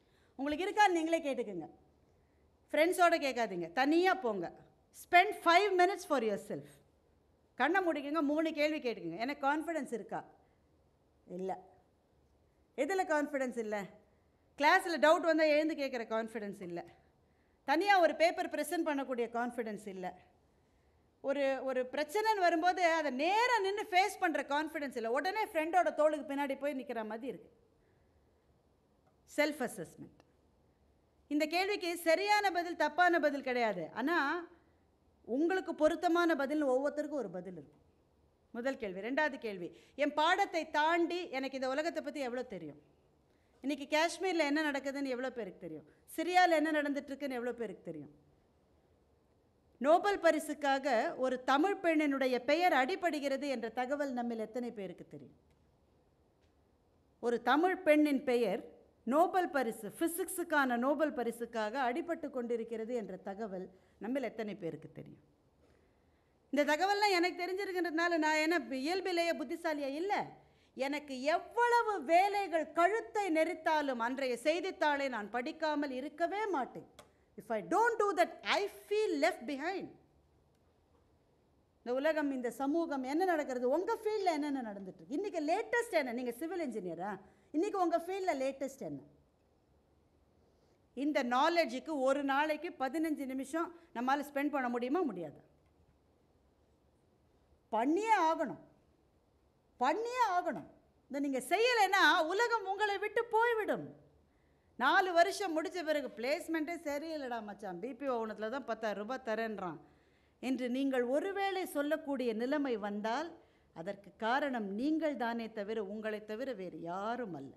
உங்களுக்கு இருக்கான்னு நீங்களே கேட்டுக்குங்க ஃப்ரெண்ட்ஸோட கேட்காதீங்க தனியாக போங்க spend five minutes for yourself கண்ணை முடிக்குங்க மூணு கேள்வி கேட்டுக்குங்க எனக்கு கான்ஃபிடென்ஸ் இருக்கா இல்லை எதில் கான்ஃபிடென்ஸ் இல்லை கிளாஸில் டவுட் வந்தால் எழுந்து கேட்குற கான்ஃபிடென்ஸ் இல்லை தனியாக ஒரு பேப்பர் ப்ரெசென்ட் பண்ணக்கூடிய கான்ஃபிடென்ஸ் இல்லை ஒரு ஒரு பிரச்சனைன்னு வரும்போது அதை நேராக நின்று ஃபேஸ் பண்ணுற கான்ஃபிடென்ஸ் இல்லை உடனே ஃப்ரெண்டோட தோளுக்கு பின்னாடி போய் நிற்கிற மாதிரி இருக்குது செல்ஃப் அசஸ்மெண்ட் இந்த கேள்விக்கு சரியான பதில் தப்பான பதில் கிடையாது ஆனால் உங்களுக்கு பொருத்தமான பதில் ஒவ்வொருத்தருக்கும் ஒரு பதில் இருக்கும் முதல் கேள்வி ரெண்டாவது கேள்வி என் பாடத்தை தாண்டி எனக்கு இந்த உலகத்தை பற்றி எவ்வளோ தெரியும் இன்றைக்கி காஷ்மீரில் என்ன நடக்குதுன்னு எவ்வளோ பேருக்கு தெரியும் சிரியாவில் என்ன நடந்துட்டுருக்குன்னு எவ்வளோ பேருக்கு தெரியும் நோபல் பரிசுக்காக ஒரு தமிழ் பெண்ணினுடைய பெயர் அடிபடுகிறது என்ற தகவல் நம்மில் எத்தனை பேருக்கு தெரியும் ஒரு தமிழ் பெண்ணின் பெயர் நோபல் பரிசு ஃபிசிக்ஸுக்கான நோபல் பரிசுக்காக அடிபட்டு கொண்டிருக்கிறது என்ற தகவல் நம்மில் எத்தனை பேருக்கு தெரியும் இந்த தகவல்லாம் எனக்கு தெரிஞ்சிருக்கிறதுனால நான் என்ன இயல்பிலேயே புத்திசாலியா இல்லை எனக்கு எவ்வளவு வேலைகள் கழுத்தை நெரித்தாலும் அன்றைய செய்தித்தாளை நான் படிக்காமல் இருக்கவே மாட்டேன் if I don't do that I feel left behind இந்த உலகம் இந்த சமூகம் என்ன நடக்கிறது உங்கள் ஃபீல்டில் என்னென்ன நடந்துட்டு இருக்கு இன்றைக்கி லேட்டஸ்ட் என்ன நீங்கள் சிவில் இன்ஜினியரா இன்றைக்கி உங்கள் ஃபீல்டில் லேட்டஸ்ட் என்ன இந்த நாலேஜுக்கு ஒரு நாளைக்கு பதினஞ்சு நிமிஷம் நம்மால் ஸ்பெண்ட் பண்ண முடியுமா முடியாது பண்ணியே ஆகணும் பண்ணியே ஆகணும் இந்த நீங்கள் செய்யலைன்னா உலகம் உங்களை விட்டு போய்விடும் நாலு வருஷம் முடிச்ச பிறகு பிளேஸ்மெண்ட்டே சரியில்லைடா மச்சான் பிபி ஓனத்தில் தான் பத்தாயிரம் ரூபாய் தரேன்றான் என்று நீங்கள் ஒருவேளை சொல்லக்கூடிய நிலைமை வந்தால் அதற்கு காரணம் நீங்கள் தானே தவிர உங்களை தவிர வேறு யாரும் அல்ல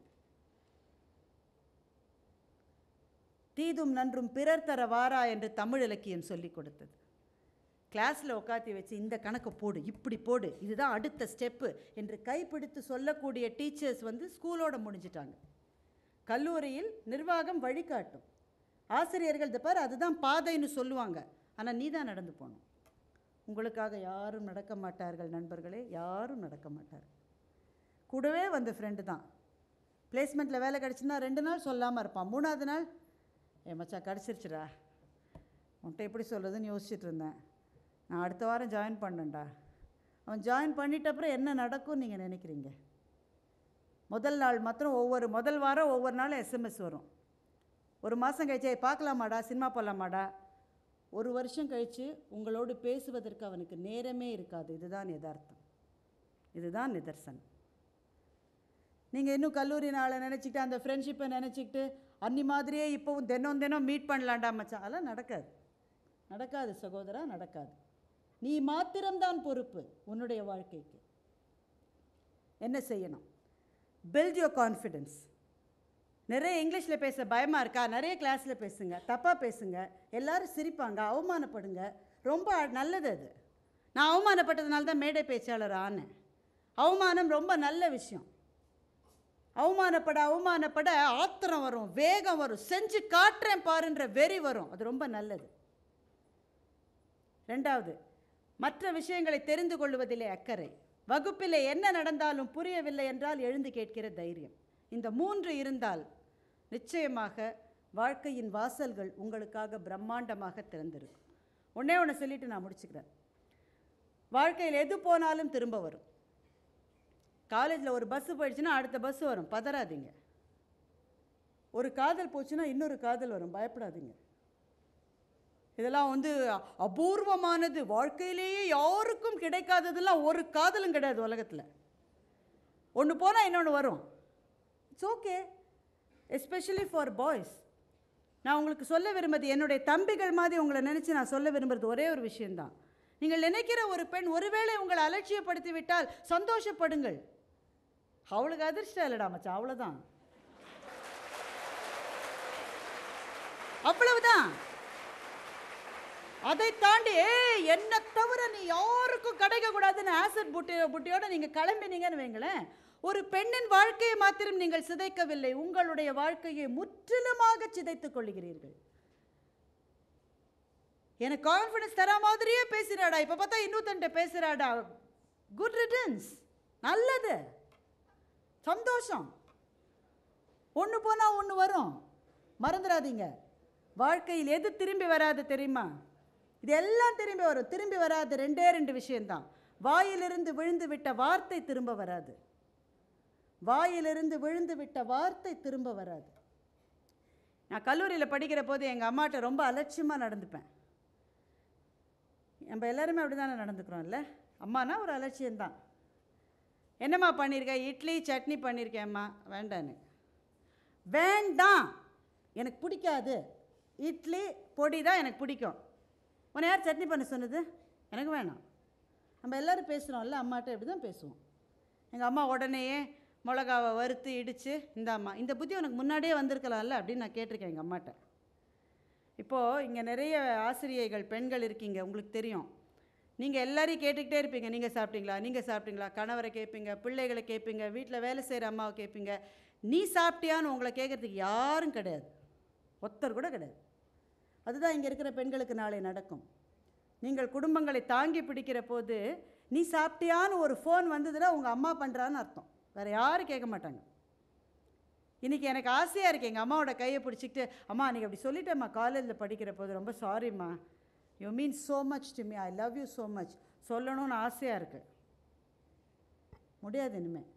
தீதும் நன்றும் பிறர் தர வாரா என்று தமிழ் இலக்கியம் சொல்லிக் கொடுத்தது கிளாஸில் உட்காத்தி வச்சு இந்த கணக்கை போடு இப்படி போடு இதுதான் அடுத்த ஸ்டெப்பு என்று கைப்பிடித்து சொல்லக்கூடிய டீச்சர்ஸ் வந்து ஸ்கூலோட முடிஞ்சிட்டாங்க கல்லூரியில் நிர்வாகம் வழிகாட்டும் ஆசிரியர்கள் இந்த பாரு அதுதான் பாதைன்னு சொல்லுவாங்க ஆனால் நீ தான் நடந்து போகணும் உங்களுக்காக யாரும் நடக்க மாட்டார்கள் நண்பர்களே யாரும் நடக்க மாட்டார்கள் கூடவே வந்த ஃப்ரெண்டு தான் பிளேஸ்மெண்ட்டில் வேலை கிடச்சுன்னா ரெண்டு நாள் சொல்லாமல் இருப்பான் மூணாவது நாள் ஏ மச்சான் கிடச்சிருச்சுடா உன்கிட்ட எப்படி சொல்லுதுன்னு யோசிச்சுட்டு இருந்தேன் நான் அடுத்த வாரம் ஜாயின் பண்ணேன்டா அவன் ஜாயின் பண்ணிட்ட அப்புறம் என்ன நடக்கும்னு நீங்கள் நினைக்கிறீங்க முதல் நாள் மாத்திரம் ஒவ்வொரு முதல் வாரம் ஒவ்வொரு நாளும் எஸ்எம்எஸ் வரும் ஒரு மாதம் கழிச்சு "ஏய், பார்க்கலாமாடா சினிமா போகலாமாடா ஒரு வருஷம் கழித்து உங்களோடு பேசுவதற்கு அவனுக்கு நேரமே இருக்காது இதுதான் யதார்த்தம் இதுதான் நிதர்சனம் நீங்கள் இன்னும் கல்லூரி நாளை நினச்சிக்கிட்டு அந்த ஃப்ரெண்ட்ஷிப்பை நினச்சிக்கிட்டு அன்னி மாதிரியே இப்போவும் தினம் தினம் மீட் பண்ணலாண்டா மச்சான் அதெல்லாம் நடக்காது நடக்காது சகோதரா நடக்காது நீ மாத்திரம்தான் பொறுப்பு உன்னுடைய வாழ்க்கைக்கு என்ன செய்யணும் பில்ட் யோர் கான்ஃபிடென்ஸ் நிறைய இங்கிலீஷில் பேச பயமாக இருக்கா நிறைய கிளாஸில் பேசுங்க தப்பாக பேசுங்க எல்லாரும் சிரிப்பாங்க அவமானப்படுங்க ரொம்ப அ- நல்லது அது நான் அவமானப்பட்டதுனால தான் மேடை பேச்சாளர் ஆனேன் அவமானம் ரொம்ப நல்ல விஷயம் அவமானப்பட அவமானப்பட ஆத்திரம் வரும் வேகம் வரும் செஞ்சு காட்டுறேன் பாருன்ற வெறி வரும் அது ரொம்ப நல்லது ரெண்டாவது மற்ற விஷயங்களை தெரிந்து கொள்வதிலே அக்கறை வகுப்பிலே என்ன நடந்தாலும் புரியவில்லை என்றால் எழுந்து கேட்கிற தைரியம் இந்த மூன்று இருந்தால் நிச்சயமாக வாழ்க்கையின் வாசல்கள் உங்களுக்காக பிரம்மாண்டமாக திறந்திருக்கும் ஒண்ணே ஒன்று சொல்லிட்டு நான் முடிச்சுக்கிறேன் வாழ்க்கையில் எது போனாலும் திரும்ப வரும் காலேஜில் ஒரு பஸ்ஸு போயிடுச்சுன்னா அடுத்த பஸ் வரும் பதறாதீங்க ஒரு காதல் போச்சுன்னா இன்னொரு காதல் வரும் பயப்படாதீங்க இதெல்லாம் வந்து அபூர்வமானது வாழ்க்கையிலேயே யாருக்கும் கிடைக்காததெல்லாம் ஒரு காதலும் கிடையாது உலகத்தில் ஒன்று போனால் இன்னொன்று வரும் it's okay especially for boys நான் உங்களுக்கு சொல்ல விரும்புறது என்னுடைய தம்பிகள் மாதிரி உங்களை நினச்சி நான் சொல்ல விரும்புறது ஒரே ஒரு விஷயம்தான் நீங்கள் நினைக்கிற ஒரு பெண் ஒருவேளை உங்களை அலட்சியப்படுத்தி விட்டால் சந்தோஷப்படுங்கள் அவளுக்கு அதிர்ஷ்டம் இல்லைடா மச்சான் அவ்வளோதான் அவ்வளவுதான் அதை தாண்டி ஏய் என்ன தவிர நீ யாருக்கும் கிடைக்க கூடாதுன்னு ஆசிட் புட்டி புட்டியோட நீங்க கிளம்பினீங்கன்னு வைங்களேன் ஒரு பெண்ணின் வாழ்க்கையை மாத்திரம் நீங்கள் சிதைக்கவில்லை உங்களுடைய வாழ்க்கையை முற்றிலுமாக சிதைத்துக் கொள்கிறீர்கள் எனக்கு கான்ஃபிடன்ஸ் தர மாதிரியே பேசுறாடா இப்போ பார்த்தா இன்னொருத்தன்ட்ட பேசுறாடா குட் ரிட்டர்ன்ஸ் நல்லது சந்தோஷம் ஒன்று போனால் ஒன்று வரும் மறந்துடாதீங்க வாழ்க்கையில் எது திரும்பி வராது தெரியுமா இது எல்லாம் திரும்பி வரும் திரும்பி வராது ரெண்டே ரெண்டு விஷயம்தான் வாயிலிருந்து விழுந்து விட்ட வார்த்தை திரும்ப வராது வாயிலிருந்து விழுந்து விட்ட வார்த்தை திரும்ப வராது நான் கல்லூரியில் படிக்கிற போது எங்கள் அம்மாட்ட ரொம்ப அலட்சியமாக நடந்துப்பேன் நம்ம எல்லாருமே அப்படி தானே நடந்துக்கிறோம்ல அம்மானா ஒரு அலட்சியம்தான் என்னம்மா பண்ணியிருக்க இட்லி சட்னி பண்ணியிருக்கேம்மா வேண்டான்னு வேண்டாம் எனக்கு பிடிக்காது இட்லி பொடி தான் எனக்கு பிடிக்கும் உன்னை யார் சட்னி பண்ண சொன்னது எனக்கு வேணாம் நம்ம எல்லோரும் பேசுகிறோம்ல அம்மாட்ட இப்படி தான் பேசுவோம் எங்கள் அம்மா உடனேயே மிளகாவை வறுத்து இடித்து இந்தாம்மா இந்த புத்தி உனக்கு முன்னாடியே வந்திருக்கலாம்ல அப்படின்னு நான் கேட்டிருக்கேன் எங்கள் அம்மாட்ட இப்போது இங்கே நிறைய ஆசிரியைகள் பெண்கள் இருக்கீங்க உங்களுக்கு தெரியும் நீங்கள் எல்லாரையும் கேட்டுக்கிட்டே இருப்பீங்க நீங்கள் சாப்பிட்டீங்களா நீங்கள் சாப்பிட்டீங்களா கணவரை கேட்பீங்க பிள்ளைகளை கேட்பீங்க வீட்டில் வேலை செய்கிற அம்மாவை கேட்பீங்க நீ சாப்பிட்டியான்னு உங்களை கேட்குறதுக்கு யாரும் கிடையாது ஒருத்தர் கூட கிடையாது அதுதான் இங்கே இருக்கிற பெண்களுக்கு நாளை நடக்கும் நீங்கள் குடும்பங்களை தாங்கி பிடிக்கிற போது நீ சாப்பிட்டியான்னு ஒரு ஃபோன் வந்ததுன்னா உங்கள் அம்மா பண்ணுறான்னு அர்த்தம் வேறு யாரும் கேட்க மாட்டாங்க இன்றைக்கி எனக்கு ஆசையாக இருக்குது எங்கள் அம்மாவோட கையை பிடிச்சிக்கிட்டு அம்மா நீங்கள் அப்படி சொல்லிட்டேம்மா காலேஜில் படிக்கிற போது ரொம்ப சாரிம்மா you mean so much to me I love you so much சொல்லணும்னு ஆசையாக இருக்குது முடியாது இனிமேல்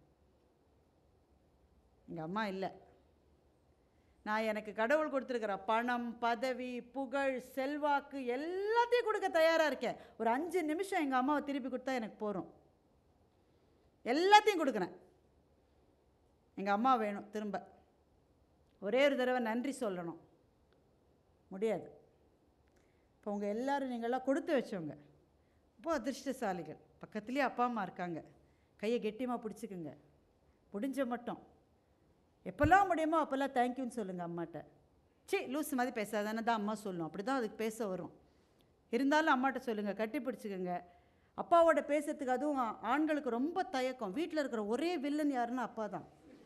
எங்கள் அம்மா இல்லை நான் எனக்கு கடவுள் கொடுத்துருக்கிற பணம் பதவி புகழ் செல்வாக்கு எல்லாத்தையும் கொடுக்க தயாராக இருக்கேன் ஒரு அஞ்சு நிமிஷம் எங்கள் அம்மாவை திருப்பி கொடுத்தா எனக்கு போகிறோம் எல்லாத்தையும் கொடுக்குறேன் எங்கள் அம்மா வேணும் திரும்ப ஒரே ஒரு தடவை நன்றி சொல்லணும் முடியாது இப்போ உங்கள் எல்லோரும் நீங்கள்லாம் கொடுத்து வச்சவங்க ரொம்ப அதிர்ஷ்டசாலிகள் பக்கத்துலேயே அப்பா அம்மா இருக்காங்க கையை கெட்டியமாக பிடிச்சிக்குங்க முடிஞ்ச மட்டும் எப்போல்லாம் முடியுமோ அப்போல்லாம் தேங்க்யூன்னு சொல்லுங்கள் அம்மாட்ட சி லூஸ் மாதிரி பேசாதானே தான் அம்மா சொல்லும் அப்படி தான் அதுக்கு பேச வரும் இருந்தாலும் அம்மாட்ட சொல்லுங்கள் கட்டி பிடிச்சிக்கோங்க அப்பாவோட பேசுறதுக்கு அதுவும் ஆண்களுக்கு ரொம்ப தயக்கம் வீட்டில் இருக்கிற ஒரே வில்லன் யாருன்னா அப்பா தான்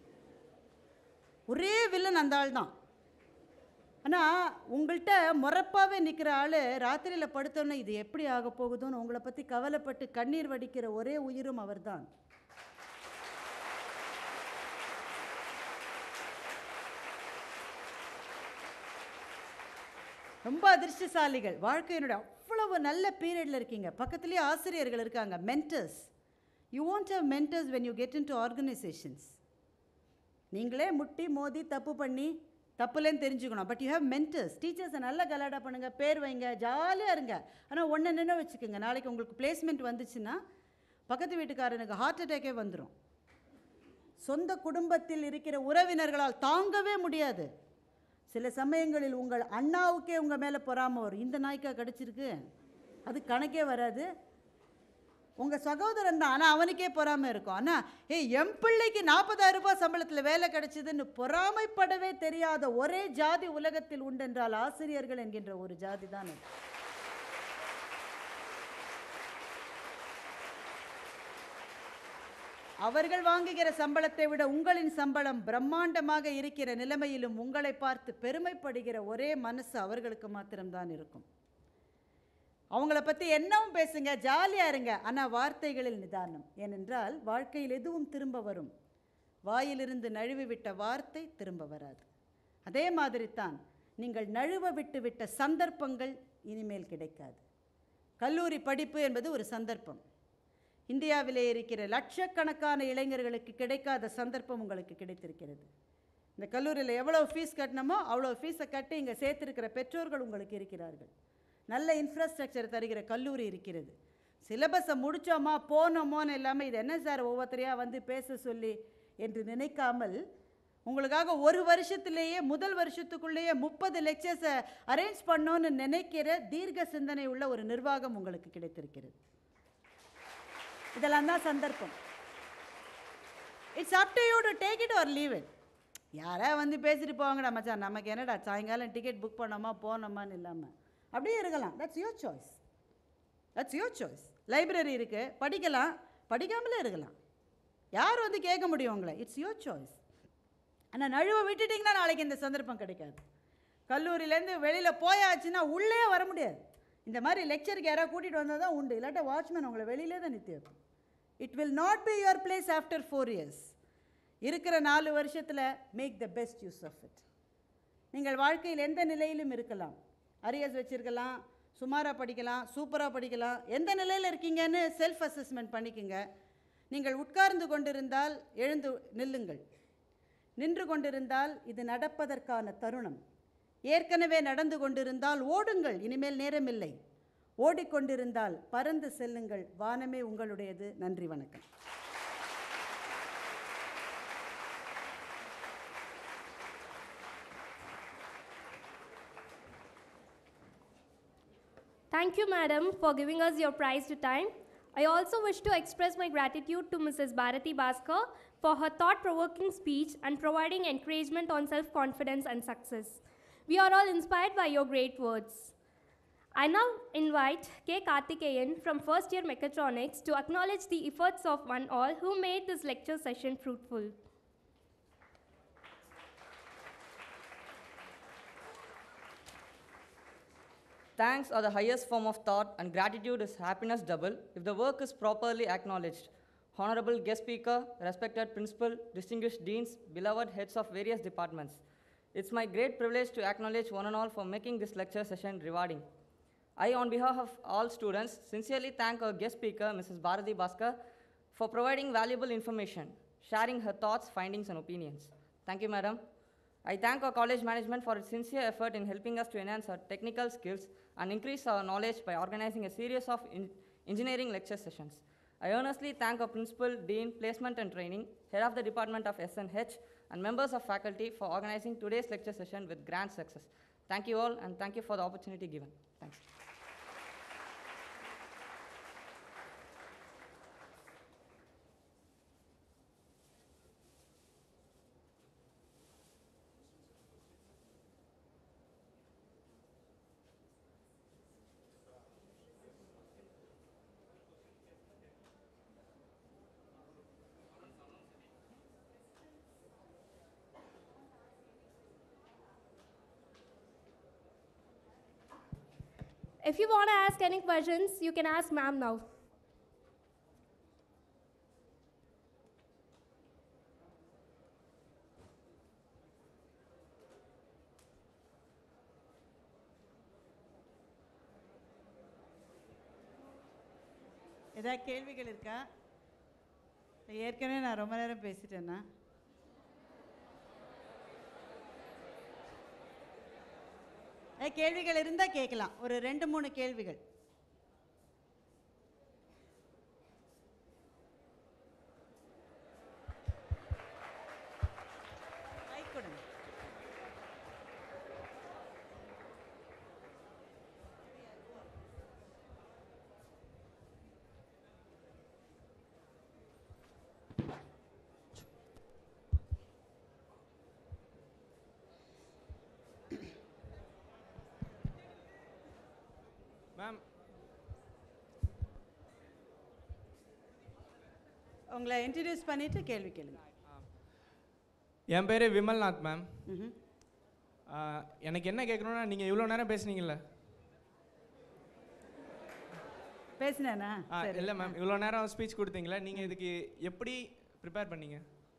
ஒரே வில்லன் அந்த ஆள் தான் ஆனால் உங்கள்கிட்ட முறப்பாகவே நிற்கிற ஆள் ராத்திரியில் படுத்தோன்னே இது எப்படி ஆக போகுதுன்னு உங்களை பற்றி கவலைப்பட்டு கண்ணீர் வடிக்கிற ஒரே உயிரும் அவர்தான் ரொம்ப அதிர்ஷ்டசாலிகள் வாழ்க்கையினுடைய அவ்வளவு நல்ல பீரியடில் இருக்கீங்க பக்கத்துலேயே ஆசிரியர்கள் இருக்காங்க mentors you want have mentors when you get into organisations நீங்களே முட்டி மோதி தப்பு பண்ணி தப்புலேன்னு தெரிஞ்சுக்கணும் பட் யூ ஹேவ் மென்டர்ஸ் டீச்சர்ஸை நல்லா கலாடா பண்ணுங்கள் பேர் வைங்க ஜாலியாக இருங்க ஆனால் ஒன்று நின்று வச்சுக்கோங்க நாளைக்கு உங்களுக்கு பிளேஸ்மெண்ட் வந்துச்சுன்னா பக்கத்து வீட்டுக்காரனுக்கு ஹார்ட் அட்டேக்கே வந்துடும் சொந்த குடும்பத்தில் இருக்கிற உறவினர்களால் தாங்கவே முடியாது சில சமயங்களில் உங்கள் அண்ணாவுக்கே உங்கள் மேலே பொறாமல் வரும் இந்த நாய்க்கா கிடச்சிருக்கு அது கணக்கே வராது உங்கள் சகோதரன் தான் ஆனால் அவனுக்கே பொறாமை இருக்கும் ஆனால் ஏய் என் பிள்ளைக்கு நாற்பதாயிரம் ரூபாய் சம்பளத்தில் வேலை கிடைச்சதுன்னு பொறாமைப்படவே தெரியாத ஒரே ஜாதி உலகத்தில் உண்டென்றால் ஆசிரியர்கள் என்கின்ற ஒரு ஜாதி தான் அது அவர்கள் வாங்குகிற சம்பளத்தை விட உங்களின் சம்பளம் பிரம்மாண்டமாக இருக்கிற நிலைமையிலும் உங்களை பார்த்து பெருமைப்படுகிற ஒரே மனசு அவர்களுக்கு மாத்திரம்தான் இருக்கும் அவங்கள பற்றி என்னவும் பேசுங்க ஜாலியாக இருங்க ஆனால் வார்த்தைகளில் நிதானம் ஏனென்றால் வாழ்க்கையில் எதுவும் திரும்ப வரும் வாயிலிருந்து நழுவி விட்ட வார்த்தை திரும்ப வராது அதே மாதிரி தான் நீங்கள் நழுவ விட்டு விட்ட சந்தர்ப்பங்கள் இனிமேல் கிடைக்காது கல்லூரி படிப்பு என்பது ஒரு சந்தர்ப்பம் இந்தியாவிலே இருக்கிற லட்சக்கணக்கான இளைஞர்களுக்கு கிடைக்காத சந்தர்ப்பம் உங்களுக்கு கிடைத்திருக்கிறது இந்த கல்லூரியில் எவ்வளோ ஃபீஸ் கட்டினமோ அவ்வளோ ஃபீஸை கட்டி இங்கே சேர்த்திருக்கிற பெற்றோர்கள் உங்களுக்கு இருக்கிறார்கள் நல்ல இன்ஃப்ராஸ்ட்ரக்சர் தருகிற கல்லூரி இருக்கிறது சிலபஸை முடித்தோமா போனோமோன்னு இல்லாமல் இது என்ன சார் ஒவ்வொருத்தரையாக வந்து பேச சொல்லி என்று நினைக்காமல் உங்களுக்காக ஒரு வருஷத்திலேயே முதல் வருஷத்துக்குள்ளேயே முப்பது லெக்சர்ஸை அரேஞ்ச் பண்ணோன்னு நினைக்கிற தீர்க்க சிந்தனை உள்ள ஒரு நிர்வாகம் உங்களுக்கு கிடைத்திருக்கிறது இதெல்லாம் தான் சந்தர்ப்பம் it's up to you to take it or leave it யாரா வந்து பேசிட்டு போவாங்கடா மச்சான் நமக்கு என்னடா சாயங்காலம் டிக்கெட் புக் பண்ணோமா போனோமான்னு இல்லாமல் அப்படியே இருக்கலாம் that's your choice that's your choice library இருக்குது படிக்கலாம் படிக்காமலே இருக்கலாம் யார் வந்து கேட்க முடியும் உங்களை இட்ஸ் யுவர் சாய்ஸ் ஆனால் நழுவ விட்டுட்டிங்கன்னா நாளைக்கு இந்த சந்தர்ப்பம் கிடைக்காது கல்லூரியிலேருந்து வெளியில் போயாச்சுன்னா உள்ளே வர முடியாது இந்த மாதிரி லெக்சருக்கு யாராவது கூட்டிகிட்டு வந்தால் தான் உண்டு இல்லாட்டா வாட்ச்மேன் உங்களை வெளியிலே தான் நிறுத்தி வைப்போம் it will not be your place after four years இருக்கிற நாலு வருஷத்தில் make the best use of it நீங்கள் வாழ்க்கையில் எந்த நிலையிலும் இருக்கலாம் அரியர்ஸ் வச்சிருக்கலாம் சுமாராக படிக்கலாம் சூப்பராக படிக்கலாம் எந்த நிலையில் இருக்கீங்கன்னு செல்ஃப் அசஸ்மெண்ட் பண்ணிக்கோங்க நீங்கள் உட்கார்ந்து கொண்டிருந்தால் எழுந்து நில்லுங்கள் நின்று கொண்டிருந்தால் இது நடப்பதற்கான தருணம் ஏற்கனவே நடந்து கொண்டிருந்தால் ஓடுங்கள் இனிமேல் நேரமில்லை ஓடிக்கொண்டிருந்தால் பறந்து செல்லுங்கள் வானமே உங்களுடையது நன்றி வணக்கம் Thank you, madam, for giving us your prized time. I also wish to express my gratitude to Mrs. Bharati Bhaskar for her thought provoking speech and providing encouragement on self confidence and success. We are all inspired by your great words. I now invite K. Karthikeyan from first year mechatronics to acknowledge the efforts of one all who made this lecture session fruitful. Thanks are the highest form of thought, and gratitude is happiness double if the work is properly acknowledged. Honorable guest speaker, respected principal, distinguished deans, beloved heads of various departments. It's my great privilege to acknowledge one and all for making this lecture session rewarding. I, on behalf of all students, sincerely thank our guest speaker, Mrs. Bharati Bhaskar, for providing valuable information, sharing her thoughts, findings, and opinions. Thank you, madam. I thank our college management for its sincere effort in helping us to enhance our technical skills and increase our knowledge by organizing a series of en- engineering lecture sessions. I earnestly thank our principal, dean, placement and training, head of the department of SNH, and members of faculty for organizing today's lecture session with grand success. Thank you all, and thank you for the opportunity given. Thanks. If you want to ask any questions, you can ask ma'am now. ஏதாவது கேள்விகள் இருக்கா ஏற்கனவே நான் ரொம்ப நேரம் பேசிட்டேன்னா ஏ, கேள்விகள் இருந்தால் கேட்கலாம் ஒரு ரெண்டு மூணு கேள்விகள் mic கொடுங்க. மேம் உங்களை இன்ட்ரடியூஸ் பண்ணிட்டு கேள்வி கேளுங்க என் பேர் விமல்நாத் மேம் ம்ஹும். எனக்கு என்ன கேட்கணும்னா நீங்கள் இவ்வளோ நேரம் பேசுனீங்கல்ல பேசினேனா ஆ சரி. இல்லை மேம் இவ்வளோ நேரம் ஸ்பீச் கொடுத்தீங்களே நீங்கள் இதுக்கு எப்படி ப்ரிப்பேர் பண்ணீங்க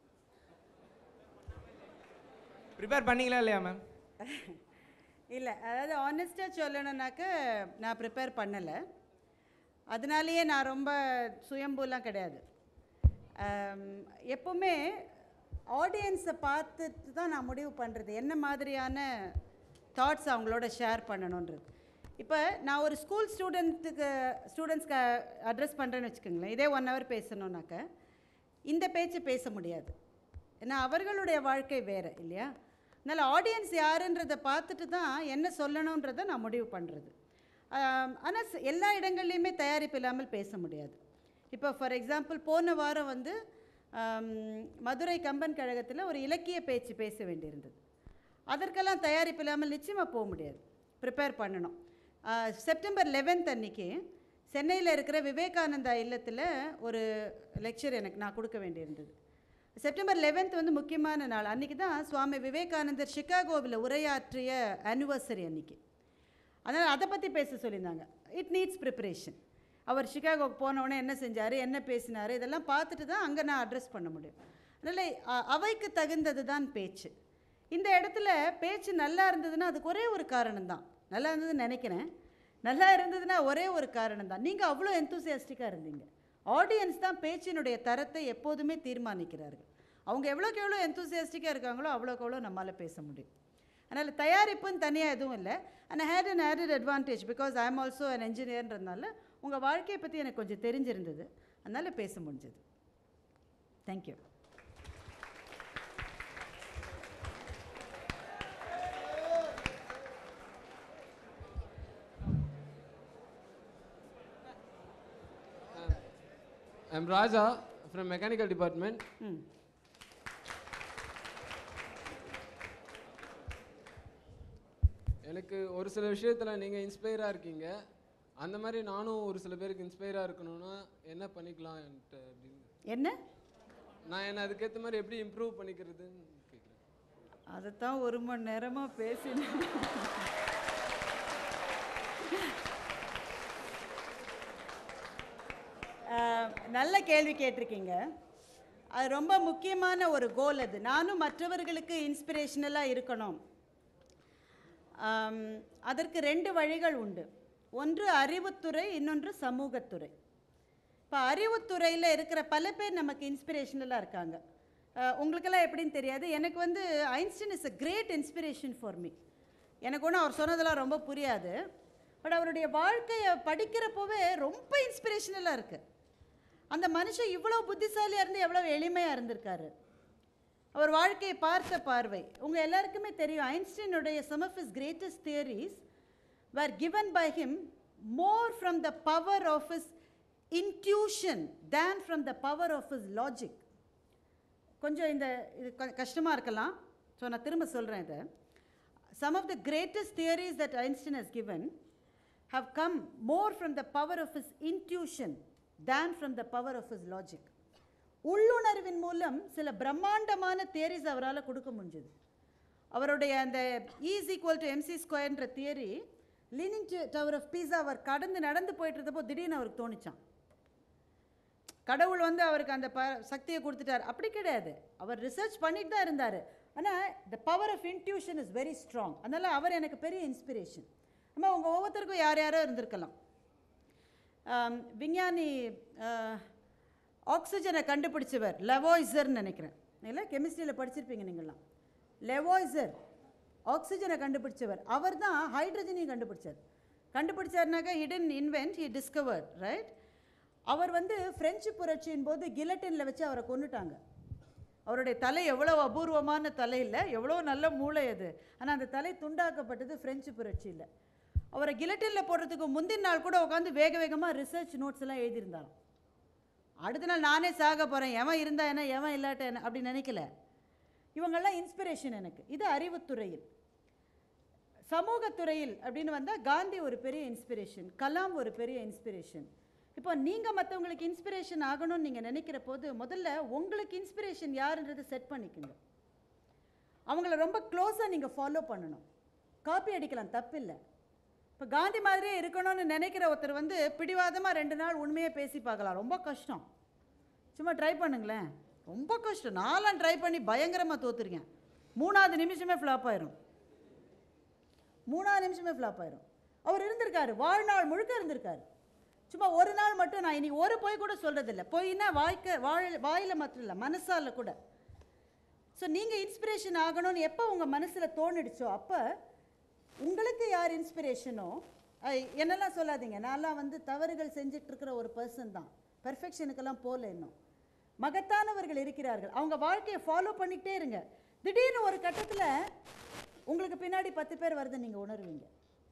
ப்ரிப்பேர் பண்ணீங்களா இல்லையா மேம் இல்லை அதாவது ஆனஸ்ட்டாக சொல்லணுன்னாக்க நான் ப்ரிப்பேர் பண்ணலை அதனாலேயே நான் ரொம்ப சுயம்புலாம் கிடையாது ஆம், எப்பவுமே ஆடியன்ஸை பார்த்துட்டு தான் நான் முடிவு பண்ணுறது என்ன மாதிரியான தாட்ஸ் அவங்களோட ஷேர் பண்ணணுன்றது இப்போ நான் ஒரு ஸ்கூல் ஸ்டூடெண்ட்டுக்கு ஸ்டூடெண்ட்ஸ்க்கு அட்ரஸ் பண்ணுறேன்னு வச்சுக்கோங்களேன் இதே ஒன் ஹவர் பேசணுன்னாக்க இந்த பேச்சு பேச முடியாது ஏன்னா அவர்களுடைய வாழ்க்கை வேறு இல்லையா அதனால் ஆடியன்ஸ் யாருன்றதை பார்த்துட்டு தான் என்ன சொல்லணுன்றதை நான் முடிவு பண்ணுறது ஆனால் எல்லா இடங்கள்லையுமே தயாரிப்பு இல்லாமல் பேச முடியாது இப்போ ஃபார் எக்ஸாம்பிள் போன வாரம் வந்து ஆம், மதுரை கம்பன் கழகத்தில் ஒரு இலக்கிய பேச்சு பேச வேண்டியிருந்தது அதற்கெல்லாம் தயாரிப்பு இல்லாமல் நிச்சயமாக போக முடியாது ப்ரிப்பேர் பண்ணணும் ஆ, செப்டம்பர் லெவன்த் அன்னைக்கு சென்னையில் இருக்கிற விவேகானந்தா இல்லத்தில் ஒரு லெக்சர் எனக்கு நான் கொடுக்க வேண்டியிருந்தது செப்டம்பர் லெவன்த் வந்து முக்கியமான நாள் அன்றைக்கி தான் சுவாமி விவேகானந்தர் சிகாகோவில் உரையாற்றிய ஆனிவர்சரி அன்னைக்கு அதனால் அதை பற்றி பேச சொல்லியிருந்தாங்க இட் நீட்ஸ் ப்ரிப்பரேஷன் அவர் சிகாகோக்கு போனவுடனே என்ன செஞ்சார் என்ன பேசினார் இதெல்லாம் பார்த்துட்டு தான் அங்கே நான் அட்ரஸ் பண்ண முடியும் அதனால் அ- அவைக்கு தகுந்தது தான் பேச்சு இந்த இடத்துல பேச்சு நல்லா இருந்ததுன்னா அதுக்கு ஒரே ஒரு காரணம் தான் நல்லா இருந்ததுன்னு நினைக்கிறேன் நல்லா இருந்ததுன்னா ஒரே ஒரு காரணம் தான் நீங்கள் அவ்வளோ எந்தூசியாஸ்டிக்காக இருந்தீங்க ஆடியன்ஸ் தான் பேச்சினுடைய தரத்தை எப்போதுமே தீர்மானிக்கிறார்கள் அவங்க எவ்வளோக்கு எவ்வளோ எந்தூசியாஸ்டிக்காக இருக்காங்களோ அவ்வளோக்கு எவ்வளோ நம்மளால் பேச முடியும் அதனால் தயாரிப்புன்னு தனியாக எதுவும் இல்லை and had an added advantage because I am also an என்ஜினியர்ன்றதுனால உங்கள் வாழ்க்கையை பற்றி எனக்கு கொஞ்சம் தெரிஞ்சிருந்தது அதனால் பேச முடிஞ்சது thank you I'm Raja from mechanical department. ம் எனக்கு ஒரு சில விஷயத்தில் நீங்கள் இன்ஸ்பயராக இருக்கீங்க அந்த மாதிரி நானும் ஒரு சில பேருக்கு இன்ஸ்பயராக இருக்கணும்னா என்ன பண்ணிக்கலாம் என்கிட்ட அப்படின்னு என்ன நான் என்ன அதுக்கேற்ற மாதிரி எப்படி இம்ப்ரூவ் பண்ணிக்கிறதுன்னு கேட்குறேன் அதைத்தான் ஒரு மணி நேரமாக பேசினேன் ஆஹ், நல்ல கேள்வி கேட்டிருக்கீங்க அது ரொம்ப முக்கியமான ஒரு கோல் அது நானும் மற்றவர்களுக்கு இன்ஸ்பிரேஷனலாக இருக்கணும் ஆம், அதற்கு ரெண்டு வழிகள் உண்டு ஒன்று அறிவுத்துறை இன்னொன்று சமூகத்துறை இப்போ அறிவுத்துறையில் இருக்கிற பல பேர் நமக்கு இன்ஸ்பிரேஷனலாக இருக்காங்க அஹ், உங்களுக்கெல்லாம் எப்படின்னு தெரியாது எனக்கு வந்து Einstein is a great inspiration for me எனக்கு ஒன்றும் அவர் சொன்னதெல்லாம் ரொம்ப புரியாது பட் அவருடைய வாழ்க்கையை படிக்கிறப்போவே ரொம்ப இன்ஸ்பிரேஷனலாக இருக்குது அந்த மனுஷன் இவ்வளோ புத்திசாலியாக இருந்து எவ்வளோ எளிமையாக இருந்திருக்காரு அவர் வாழ்க்கையை பார்த்த பார்வை உங்கள் எல்லாருக்குமே தெரியும் ஐன்ஸ்டீனுடைய some of his greatest theories were given by him more from the power of his intuition than from the power of his logic கொஞ்சம் இந்த இது கஷ்டமாக இருக்கலாம் ஸோ நான் திரும்ப சொல்கிறேன் இதை some of the greatest theories that Einstein has given have come more from the power of his intuition than from the power of his logic உள்ளுணர்வின் மூலம் சில பிரம்மாண்டமான தியரிஸ் அவரால் கொடுக்க முடிஞ்சது அவருடைய அந்த ஈஸ் ஈக்குவல் டு எம்சி ஸ்கொயர்ன்ற theory leaning tower of Pisa அவர் கடந்து நடந்து போயிட்டு இருந்தப்போ திடீர்னு அவருக்கு தோணிச்சான் கடவுள் வந்து அவருக்கு அந்த ப சக்தியை கொடுத்துட்டார் அப்படி கிடையாது அவர் ரிசர்ச் பண்ணிட்டு தான் இருந்தார் ஆனால் the power of intuition is very strong அதனால் அவர் எனக்கு பெரிய இன்ஸ்பிரேஷன் நம்ம உங்கள் ஒவ்வொருத்தருக்கும் யார் யாரோ இருந்திருக்கலாம் ஆம், விஞ்ஞானி ஆக்சிஜனை கண்டுபிடிச்சவர் லெவாய்சர்னு நினைக்கிறேன் இல்லை கெமிஸ்ட்ரியில் படிச்சிருப்பீங்க நீங்கள்லாம் லெவாய்சர் ஆக்சிஜனை கண்டுபிடிச்சவர் அவர் தான் ஹைட்ரஜனையும் கண்டுபிடிச்சார் கண்டுபிடிச்சாருனாக்கா he didn't invent he discovered right அவர் வந்து பிரெஞ்சு புரட்சியின் போது கிலட்டினில் வச்சு அவரை கொன்னுட்டாங்க அவருடைய தலை எவ்வளோ அபூர்வமான தலை இல்லை எவ்வளோ நல்ல மூளை அது ஆனால் அந்த தலை துண்டாக்கப்பட்டது பிரெஞ்சு புரட்சியில் அவரை கிலட்டினில் போடுறதுக்கு முந்தின நாள் கூட உட்காந்து வேக வேகமாக ரிசர்ச் நோட்ஸ் எல்லாம் எழுதியிருந்தாராம் அடுத்த நாள் நானே சாக போகிறேன் எவன் இருந்தா என்ன எவன் இல்லாட்ட என்ன அப்படி நினைக்கல இவங்கெல்லாம் இன்ஸ்பிரேஷன் எனக்கு இது அறிவுத்துறையில் சமூகத்துறையில் அப்படின்னு வந்தால் காந்தி ஒரு பெரிய இன்ஸ்பிரேஷன் கலாம் ஒரு பெரிய இன்ஸ்பிரேஷன் இப்போ நீங்கள் மற்றவங்களுக்கு இன்ஸ்பிரேஷன் ஆகணும்னு நீங்கள் நினைக்கிற போது முதல்ல உங்களுக்கு இன்ஸ்பிரேஷன் யாருன்றது செட் பண்ணிக்கோங்க அவங்கள ரொம்ப க்ளோஸாக நீங்கள் ஃபாலோ பண்ணணும் காப்பி அடிக்கலாம் தப்பில்லை இப்போ காந்தி மாதிரியே இருக்கணும்னு நினைக்கிற ஒருத்தர் வந்து பிடிவாதமாக ரெண்டு நாள் உண்மையே பேசி பார்க்கலாம் ரொம்ப கஷ்டம் சும்மா ட்ரை பண்ணுங்களேன் ரொம்ப கஷ்டம் நாலாம் ட்ரை பண்ணி பயங்கரமாக தோத்துருக்கேன் மூணாவது நிமிஷமே ஃப்ளாப் ஆயிரும் மூணாவது நிமிஷமே ஃப்ளாப் ஆயிரும் அவர் இருந்திருக்காரு வாழ்நாள் முழுக்க இருந்திருக்காரு சும்மா ஒரு நாள் மட்டும் நான் இனி ஒரு பொய் கூட சொல்கிறதில்ல பொய்னா வாய்க்க வாய் வாயில் மாத்திரம் இல்லை மனசால கூட ஸோ நீங்கள் இன்ஸ்பிரேஷன் ஆகணும்னு எப்போ உங்கள் மனசில் தோணிடுச்சோ அப்போ உங்களுக்கு யார் இன்ஸ்பிரேஷனோ என்னெல்லாம் சொல்லாதீங்க நான்லாம் வந்து தவறுகள் செஞ்சுட்டு இருக்கிற ஒரு பர்சன் தான் பெர்ஃபெக்ஷனுக்கெல்லாம் போகல இன்னும் மகத்தானவர்கள் இருக்கிறார்கள் அவங்க வாழ்க்கையை ஃபாலோ பண்ணிக்கிட்டே இருங்க திடீர்னு ஒரு கட்டத்தில் உங்களுக்கு பின்னாடி பத்து பேர் வருது நீங்கள் உணர்வீங்க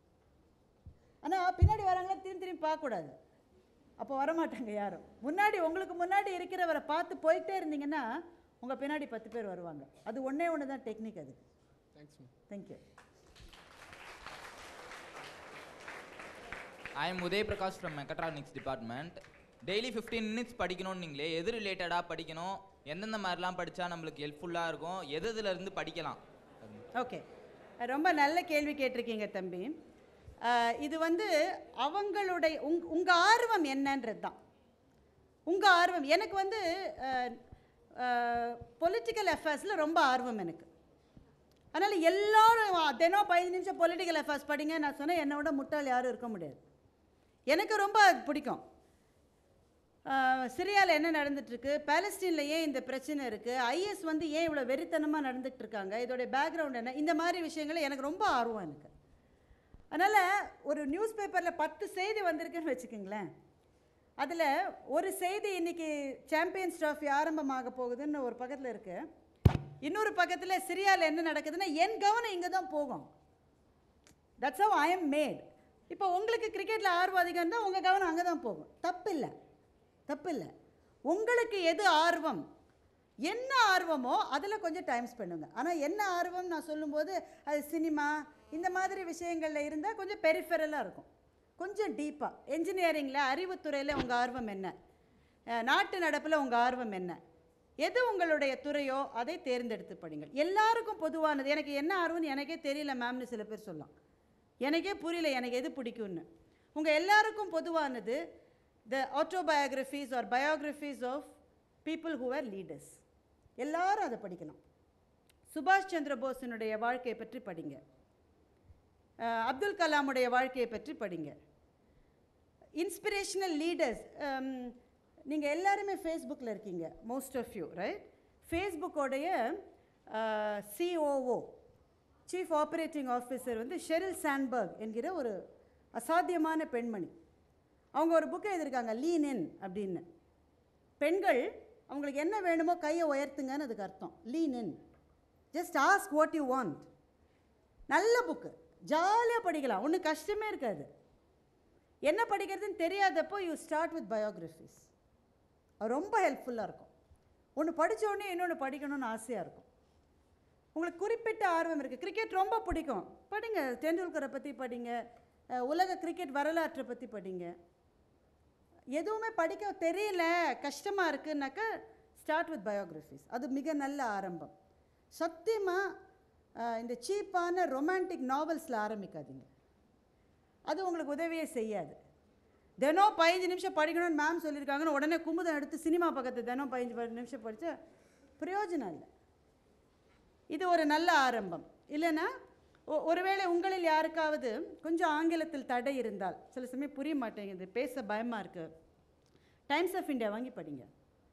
ஆனால் பின்னாடி வராங்களா திரும்பி திரும்பி பார்க்கக்கூடாது அப்போ வரமாட்டாங்க யாரும் முன்னாடி உங்களுக்கு முன்னாடி இருக்கிறவரை பார்த்து போயிட்டே இருந்தீங்கன்னா உங்கள் பின்னாடி பத்து பேர் வருவாங்க அது ஒன்றே ஒன்று தான் டெக்னிக் அது thanks ma'am thank you I am Uday Prakash from mechatronics department daily fifteen minutes படிக்கணும்னு நீங்களே எது ரிலேட்டடாக படிக்கணும் எந்தெந்த மாதிரிலாம் படித்தா நம்மளுக்கு ஹெல்ப்ஃபுல்லாக இருக்கும் எது எதுல இருந்து படிக்கலாம் ஓகே ரொம்ப நல்ல கேள்வி கேட்டிருக்கீங்க தம்பி அஹ், இது வந்து அவங்களுடைய உங் உங்கள் ஆர்வம் என்னன்றது தான் உங்கள் ஆர்வம் எனக்கு வந்து பொலிட்டிக்கல் அஃபேர்ஸில் ரொம்ப ஆர்வம் எனக்கு அதனால் எல்லாரும் தினம் பதினஞ்சு நிமிஷம் பொலிட்டிக்கல் அஃபேர்ஸ் படிங்க நான் சொன்னேன் என்னை விட முட்டாள் யாரும் இருக்க முடியாது எனக்கு ரொம்ப அது பிடிக்கும் சிரியாவில் என்ன நடந்துட்டுருக்கு பாலஸ்தீனில் ஏன் இந்த பிரச்சனை இருக்குது ஐஎஸ் வந்து ஏன் இவ்வளோ வெறித்தனமாக நடந்துகிட்டு இருக்காங்க இதோடைய பேக்ரவுண்ட் என்ன இந்த மாதிரி விஷயங்கள் எனக்கு ரொம்ப ஆர்வம் எனக்கு அதனால் ஒரு நியூஸ் பேப்பரில் பத்து செய்தி வந்திருக்குன்னு வச்சுக்கோங்களேன் அதில் ஒரு செய்தி இன்னைக்கு சாம்பியன்ஸ் ட்ராஃபி ஆரம்பமாக போகுதுன்னு ஒரு பக்கத்தில் இருக்குது இன்னொரு பக்கத்தில் சிரியாவில் என்ன நடக்குதுன்னா என் கவனம் இங்கே தான் போகும் that's how I am made இப்போ உங்களுக்கு கிரிக்கெட்டில் ஆர்வம் அதிகம் தான் உங்கள் கவனம் அங்கே தான் போகும் தப்பில்லை தப்பில்லை உங்களுக்கு எது ஆர்வம் என்ன ஆர்வமோ அதில் கொஞ்சம் டைம் ஸ்பெண்டுங்க ஆனால் என்ன ஆர்வம் நான் சொல்லும்போது அது சினிமா இந்த மாதிரி விஷயங்களில் இருந்தால் கொஞ்சம் பெரிஃபெரலாக இருக்கும் கொஞ்சம் டீப்பாக என்ஜினியரிங்கில் அறிவுத்துறையில் உங்கள் ஆர்வம் என்ன அஹ், நாட்டு நடப்பில் உங்கள் ஆர்வம் என்ன எது உங்களுடைய துறையோ அதை தேர்ந்தெடுத்து படிங்கள் எல்லாருக்கும் பொதுவானது எனக்கு என்ன ஆர்வம்னு எனக்கே தெரியல மேம்னு சில பேர் சொல்லலாம் எனக்கே புரியல எனக்கு எது பிடிக்கும்னு உங்கள் எல்லாருக்கும் பொதுவானது the autobiographies or biographies of people who were leaders எல்லாரும் அதை படிக்கலாம் சுபாஷ் சந்திர போஸினுடைய வாழ்க்கையை பற்றி படிங்க அஹ், அப்துல் கலாமுடைய வாழ்க்கையை பற்றி படிங்க இன்ஸ்பிரேஷனல் லீடர்ஸ் நீங்கள் எல்லாருமே ஃபேஸ்புக்கில் இருக்கீங்க மோஸ்ட் ஆஃப் யூ ரைட் ஃபேஸ்புக்கோடைய சிஓஓ சீஃப் ஆப்ரேட்டிங் ஆஃபீஸர் வந்து ஷெரில் சாண்ட்பர்க் என்கிற ஒரு அசாத்தியமான பெண்மணி அவங்க ஒரு புக்கை எழுதியிருக்காங்க லீன் இன் அப்படின்னு பெண்கள் அவங்களுக்கு என்ன வேணுமோ கையை உயர்த்துங்கன்னு அதுக்கு அர்த்தம் lean in just ask what you want நல்ல புக்கு ஜாலியாக படிக்கலாம் ஒன்றும் கஷ்டமே இருக்காது என்ன படிக்கிறதுன்னு தெரியாதப்போ யூ ஸ்டார்ட் வித் பயோகிராஃபிஸ் அது ரொம்ப ஹெல்ப்ஃபுல்லாக இருக்கும் ஒன்று படிச்ச உடனே இன்னொன்று படிக்கணும்னு ஆசையாக இருக்கும் உங்களுக்கு குறிப்பிட்ட ஆர்வம் இருக்குது கிரிக்கெட் ரொம்ப பிடிக்கும் படிங்க டெண்டுல்கரை பற்றி படிங்க அஹ், உலக கிரிக்கெட் வரலாற்றை பற்றி படிங்க எதுவுமே படிக்க தெரியல கஷ்டமாக இருக்குன்னாக்கா ஸ்டார்ட் வித் பயோகிராஃபிஸ் அது மிக நல்ல ஆரம்பம் சத்தியமாக இந்த சீப்பான ரொமான்டிக் நாவல்ஸில் ஆரம்பிக்காதீங்க அது உங்களுக்கு உதவியே செய்யாது தினம் பதினஞ்சு நிமிஷம் படிக்கணும்னு மேம் சொல்லியிருக்காங்கன்னு உடனே குமுதம் எடுத்து சினிமா பக்கத்து தினம் பதினஞ்சு பதி- நிமிஷம் படித்தா பிரயோஜனம் இல்லை இது ஒரு நல்ல ஆரம்பம் இல்லைன்னா ஒ- ஒருவேளை உங்களில் யாருக்காவது கொஞ்சம் ஆங்கிலத்தில் தடை இருந்தால் சில சமயம் புரிய மாட்டேங்குது பேச பயமாக இருக்குது டைம்ஸ் ஆஃப் இந்தியா வாங்கி படிங்க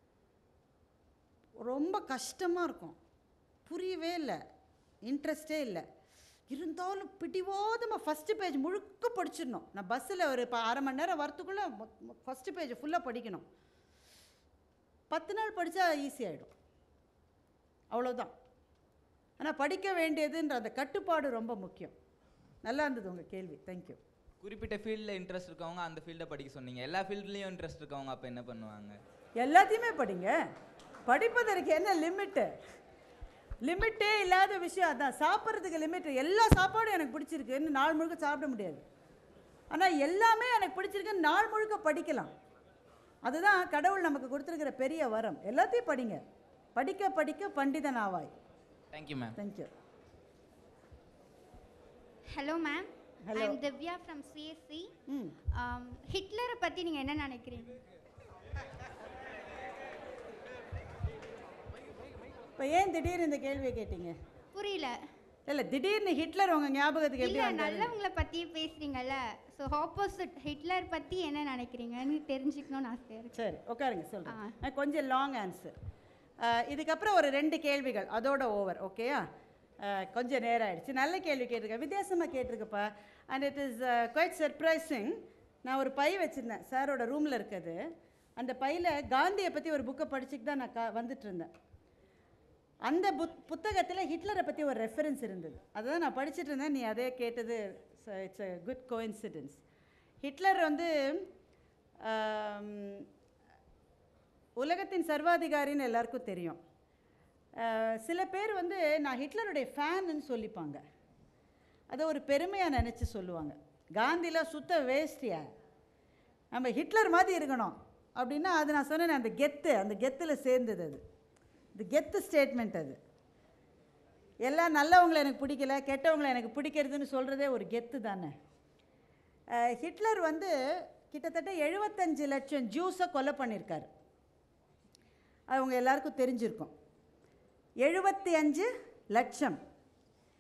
ரொம்ப கஷ்டமாக இருக்கும் புரியவே இல்லை இன்ட்ரெஸ்டே இல்லை இருந்தாலும் பிடிவாதமாக ஃபஸ்ட்டு பேஜ் முழுக்க படிச்சிடணும் நான் பஸ்ஸில் ஒரு இப்போ அரை மணி நேரம் வரத்துக்குள்ளே ஃபஸ்ட்டு பேஜ் ஃபுல்லாக படிக்கணும் பத்து நாள் படித்தா ஈஸியாகிடும் அவ்வளோதான் ஆனால் படிக்க வேண்டியதுன்ற அந்த கட்டுப்பாடு ரொம்ப முக்கியம் நல்லா இருந்தது உங்கள் கேள்வி தேங்க்யூ குறிப்பிட்ட ஃபீல்டில் இன்ட்ரெஸ்ட் இருக்கவங்க அந்த ஃபீல்டை படிக்க சொன்னீங்க எல்லா ஃபீல்ட்லேயும் இன்ட்ரெஸ்ட் இருக்கவங்க அப்போ என்ன பண்ணுவாங்க எல்லாத்தையுமே படிங்க படிப்பதற்கு என்ன லிமிட்டு லிமிட்டே இல்லாத விஷயம் அதான் சாப்பிட்றதுக்கு லிமிட் எல்லா சாப்பாடும் எனக்கு பிடிச்சிருக்கு இன்னும் நாள் முழுக்க சாப்பிட முடியாது ஆனால் எல்லாமே எனக்கு பிடிச்சிருக்குன்னு நாள் முழுக்க படிக்கலாம் அதுதான் கடவுள் நமக்கு கொடுத்துருக்கிற பெரிய வரம் எல்லாத்தையும் படிங்க படிக்க படிக்க பண்டிதன் ஆவாய் thank you ma'am thank you hello ma'am Hello. I'm Divya from CSC ம் ஹிட்லரை பற்றி நீங்கள் என்ன நினைக்கிறீங்க இப்போ ஏன் திடீர்னு இந்த கேள்வியை கேட்டீங்க புரியல இல்லை திடீர்னு ஹிட்லர் உங்கள் ஞாபகத்துக்கு எப்படி இல்லை வந்தாரு நல்லவங்கள பற்றியே பேசுகிறீங்கல்ல ஸோ ஆப்போசிட் ஹிட்லர் பற்றி என்ன நினைக்கிறீங்கன்னு தெரிஞ்சுக்கணும்னு ஆசையாக இருக்கு சரி உட்காருங்க ஆ. சொல்கிறேன் கொஞ்சம் லாங் ஆன்சர் இதுக்கப்புறம் ஒரு ரெண்டு கேள்விகள் அதோட ஓவர் ஓகேயா கொஞ்சம் நேரம் ஆயிடுச்சு நல்ல கேள்வி கேட்டிருக்கேன் வித்தியாசமாக கேட்டிருக்கப்பா and it is quite surprising நான் ஒரு பை வச்சுருந்தேன் சாரோட ரூமில் இருக்குது அந்த பையில் காந்தியை பற்றி ஒரு புக்கை படிச்சுட்டு தான் நான் கா வந்துட்டு இருந்தேன் அந்த புத் புத்தகத்தில் ஹிட்லரை பற்றி ஒரு ரெஃபரன்ஸ் இருந்தது அதுதான் நான் படிச்சுட்டு இருந்தேன் நீ அதே கேட்டது it's a good coincidence Hitler வந்து ஆம், உலகத்தின் சர்வாதிகாரின்னு எல்லாருக்கும் தெரியும் அஹ், சில பேர் வந்து நான் ஹிட்லருடைய ஃபேனுன்னு சொல்லிப்பாங்க அதை ஒரு பெருமையாக நினச்சி சொல்லுவாங்க காந்திலாம் சுத்த வேஸ்டியா நம்ம ஹிட்லர் மாதிரி இருக்கணும் அப்படின்னா அது நான் சொன்னேன் அந்த கெத்து அந்த கெத்தில் சேர்ந்தது அது இந்த கெத்து ஸ்டேட்மெண்ட் அது எல்லாம் நல்லவங்களை எனக்கு பிடிக்கல கெட்டவங்களை எனக்கு பிடிக்கிறதுன்னு சொல்கிறதே ஒரு கெத்து தானே அஹ், ஹிட்லர் வந்து கிட்டத்தட்ட எழுபத்தஞ்சு லட்சம் ஜூஸை கொலை பண்ணியிருக்காரு அது உங்க எல்லாருக்கும் தெரிஞ்சிருக்கும் எழுபத்தி அஞ்சு லட்சம்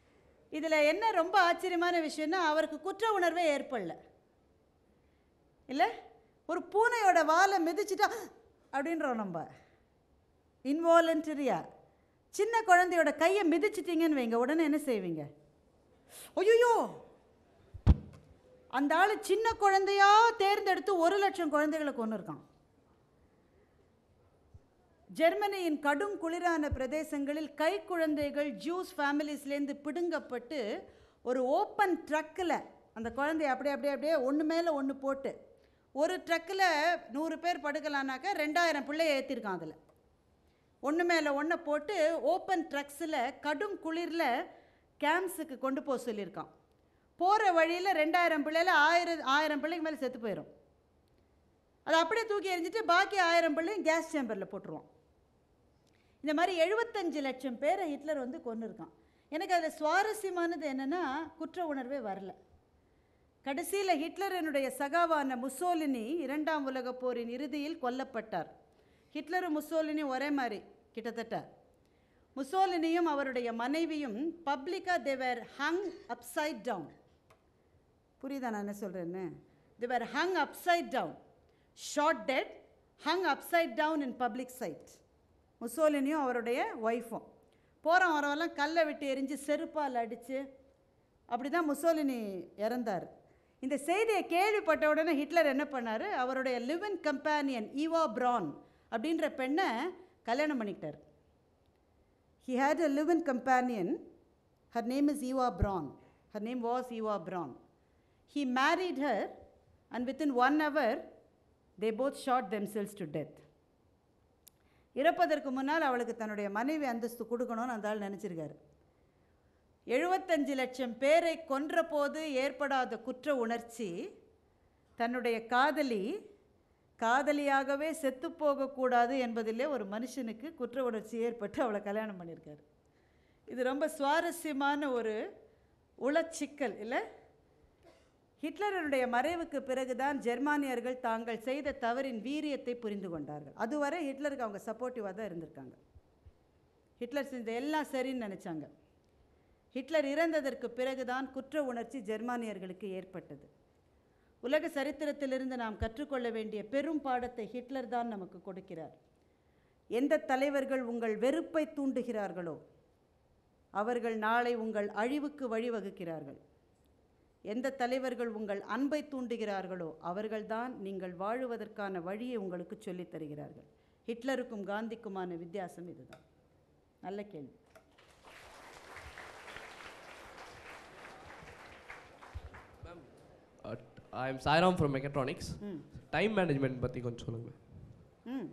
இதில் என்ன ரொம்ப ஆச்சரியமான விஷயம்னா அவருக்கு குற்ற உணர்வே ஏற்படல இல்லை ஒரு பூனையோட வாலை மிதிச்சிட்டா அப்படின்றோம் நம்ம இன்வாலண்டரியா சின்ன குழந்தையோட கையை மிதிச்சிட்டிங்கன்னு வைங்க உடனே என்ன செய்வீங்க ஐயோ அந்த ஆள் சின்ன குழந்தையா தேர்ந்தெடுத்து ஒரு லட்சம் குழந்தைகளை கொண்டு இருக்கான் ஜெர்மனியின் கடும் குளிரான பிரதேசங்களில் கை குழந்தைகள் ஜூஸ் ஃபேமிலிஸ்லேருந்து பிடுங்கப்பட்டு ஒரு ஓப்பன் ட்ரக்கில் அந்த குழந்தைய அப்படியே அப்படியே அப்படியே ஒன்று மேலே ஒன்று போட்டு ஒரு ட்ரக்கில் நூறு பேர் படுக்கலான்னாக்கா ரெண்டாயிரம் பிள்ளைய ஏற்றிருக்கான் அதில் ஒன்று மேலே ஒன்றை போட்டு ஓப்பன் ட்ரக்ஸில் கடும் குளிரில் கேம்ப்ஸுக்கு கொண்டு போக சொல்லியிருக்கான் போகிற வழியில் ரெண்டாயிரம் பிள்ளையில் ஆயிரம் ஆயிரம் பிள்ளைக்கு மேலே செத்து போயிடும் அதை அப்படியே தூக்கி எறிஞ்சிட்டு பாக்கி ஆயிரம் பிள்ளையும் கேஸ் சேம்பரில் போட்டுருவான் இந்த மாதிரி எழுபத்தஞ்சு லட்சம் பேரை ஹிட்லர் வந்து கொண்டு இருக்கான் எனக்கு அதில் சுவாரஸ்யமானது என்னென்னா குற்ற உணர்வே வரல கடைசியில் ஹிட்லரனுடைய சகாவான முசோலினி இரண்டாம் உலகப் போரின் இறுதியில் கொல்லப்பட்டார் ஹிட்லரும் முசோலினி ஒரே மாதிரி கிட்டத்தட்ட முசோலினியும் அவருடைய மனைவியும் பப்ளிக்காக தேவர் ஹங் அப்சைட் டவுன் புரியுதா நான் என்ன சொல்கிறேன்னு they were hung upside down shot dead hung upside down in public side முசோலினியும் அவருடைய ஒய்ஃபும் போகிறோம் வரவெல்லாம் கல்லை விட்டு எரிஞ்சு செருப்பால் அடித்து அப்படி தான் முசோலினி இறந்தார் இந்த செய்தியை கேள்விப்பட்ட உடனே ஹிட்லர் என்ன பண்ணார் அவருடைய லிவன் கம்பேனியன் ஈவா பிரான் அப்படின்ற பெண்ணை கல்யாணம் பண்ணிக்கிட்டார் he had a living companion her name is Eva Braun her name was Eva Braun he married her and within one hour they both shot themselves to death இறப்பதற்கு முன்னால் அவளுக்கு தன்னுடைய மனைவி அந்தஸ்து கொடுக்கணும்னு அந்த ஆள் நினச்சிருக்காரு எழுபத்தஞ்சு லட்சம் பேரை கொன்ற போது ஏற்படாத குற்ற உணர்ச்சி தன்னுடைய காதலி காதலியாகவே செத்து போகக்கூடாது என்பதிலே ஒரு மனுஷனுக்கு குற்ற உணர்ச்சி ஏற்பட்டு அவளை கல்யாணம் பண்ணியிருக்காரு இது ரொம்ப சுவாரஸ்யமான ஒரு உளச்சிக்கல் இல்லை ஹிட்லரனுடைய மறைவுக்கு பிறகுதான் ஜெர்மானியர்கள் தாங்கள் செய்த தவறின் வீரியத்தை புரிந்து கொண்டார்கள் அதுவரை ஹிட்லருக்கு அவங்க சப்போர்ட்டிவாக தான் இருந்திருக்காங்க ஹிட்லர் செஞ்ச எல்லாம் சரின்னு நினச்சாங்க ஹிட்லர் இறந்ததற்கு பிறகுதான் குற்ற உணர்ச்சி ஜெர்மானியர்களுக்கு ஏற்பட்டது உலக சரித்திரத்திலிருந்து நாம் கற்றுக்கொள்ள வேண்டிய பெரும் பாடத்தை ஹிட்லர் தான் நமக்கு கொடுக்கிறார் எந்த தலைவர்கள் உங்கள் வெறுப்பை தூண்டுகிறார்களோ அவர்கள் நாளை உங்கள் அழிவுக்கு வழிவகுக்கிறார்கள் எந்த தலைவர்கள் உங்கள் அன்பை தூண்டுகிறார்களோ அவர்கள்தான் நீங்கள் வாழுவதற்கான வழியை உங்களுக்கு சொல்லித் தருகிறார்கள் ஹிட்லருக்கும் காந்திக்குமான வித்தியாசம் இதுதான் நல்ல கேள்வி I am Sairam from mechatronics ம் டைம் மேனேஜ்மெண்ட் பற்றி கொஞ்சம் சொல்லுங்கள் ம்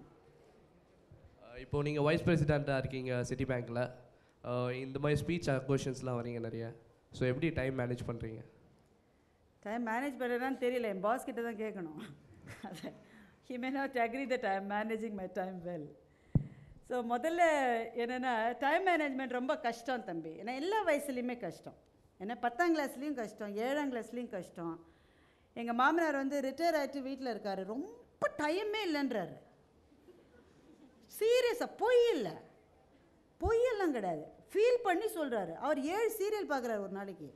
இப்போ நீங்கள் வைஸ் பிரசிடெண்ட்டாக இருக்கீங்க சிட்டி பேங்க்கில் இந்த மாதிரி ஸ்பீச் கொஷின்ஸ்லாம் வரீங்க நிறைய ஸோ எப்படி டைம் மேனேஜ் பண்ணுறீங்க டைம் மேனேஜ் பண்ணுறதான்னு தெரியல என் பாஸ் கிட்ட தான் கேட்கணும் அதை he may not agree that I am managing my time well so முதல்ல என்னென்னா டைம் மேனேஜ்மெண்ட் ரொம்ப கஷ்டம் தம்பி ஏன்னா எல்லா வயசுலேயுமே கஷ்டம் ஏன்னா பத்தாம் கிளாஸ்லேயும் கஷ்டம் ஏழாம் கிளாஸ்லேயும் கஷ்டம் எங்கள் மாமனார் வந்து ரிட்டையர் ஆகிட்டு வீட்டில் இருக்காரு ரொம்ப டைமே இல்லைன்றாரு சீரியஸாக பொய் இல்லை பொய்யெல்லாம் கிடையாது ஃபீல் பண்ணி சொல்கிறாரு அவர் ஏழு சீரியல் பார்க்குறாரு ஒரு நாளைக்கு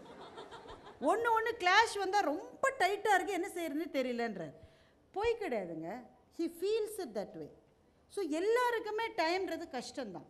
ஒன்று ஒன்று கிளாஷ் வந்தால் ரொம்ப டைட்டாக இருக்குது என்ன செய்யறதுன்னு தெரியலன்றார் பொய் கிடையாதுங்க he feels it that way so எல்லாருக்குமே டைம்ன்றது கஷ்டம்தான்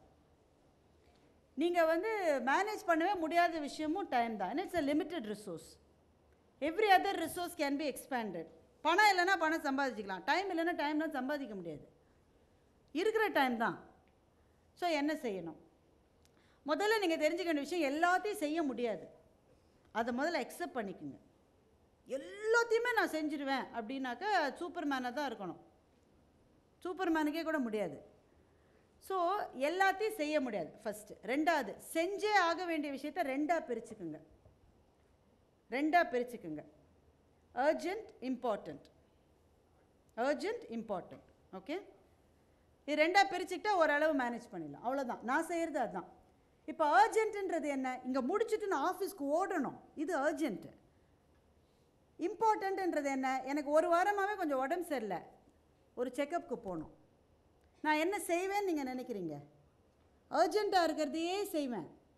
நீங்கள் வந்து மேனேஜ் பண்ணவே முடியாத விஷயமும் டைம் தான் it's a limited resource every other resource can be expanded பணம் இல்லைன்னா பணம் சம்பாதிச்சுக்கலாம் டைம் இல்லைன்னா டைம்லாம் சம்பாதிக்க முடியாது இருக்கிற டைம் தான் ஸோ என்ன செய்யணும் முதல்ல நீங்கள் தெரிஞ்சுக்க வேண்டிய விஷயம் எல்லாத்தையும் செய்ய முடியாது அதை முதல்ல அக்செப்ட் பண்ணிக்கோங்க எல்லாத்தையுமே நான் செஞ்சிடுவேன் அப்படின்னாக்கா சூப்பர் மேனாக தான் இருக்கணும் சூப்பர் மேனுக்கே கூட முடியாது ஸோ எல்லாத்தையும் செய்ய முடியாது ஃபஸ்ட்டு ரெண்டாவது செஞ்சே ஆக வேண்டிய விஷயத்த ரெண்டாக பிரிச்சுக்குங்க ரெண்டாக பிரிச்சுக்குங்க urgent important urgent important okay இது ரெண்டாக பிரிச்சுக்கிட்டா ஓரளவு மேனேஜ் பண்ணிடலாம் அவ்வளோதான் நான் செய்கிறது அதுதான் இப்போ அர்ஜென்ட்டுன்றது என்ன இங்கே முடிச்சுட்டு நான் ஆஃபீஸ்க்கு ஓடணும் இது அர்ஜென்ட்டு இம்பார்ட்டண்ட்டுன்றது என்ன எனக்கு ஒரு வாரமாகவே கொஞ்சம் உடம்பு சரியில்லை ஒரு செக்கப்புக்கு போகணும் நான் என்ன செய்வேன்னு நீங்கள் நினைக்கிறீங்க அர்ஜெண்ட்டாக இருக்கிறதையே செய்வேன்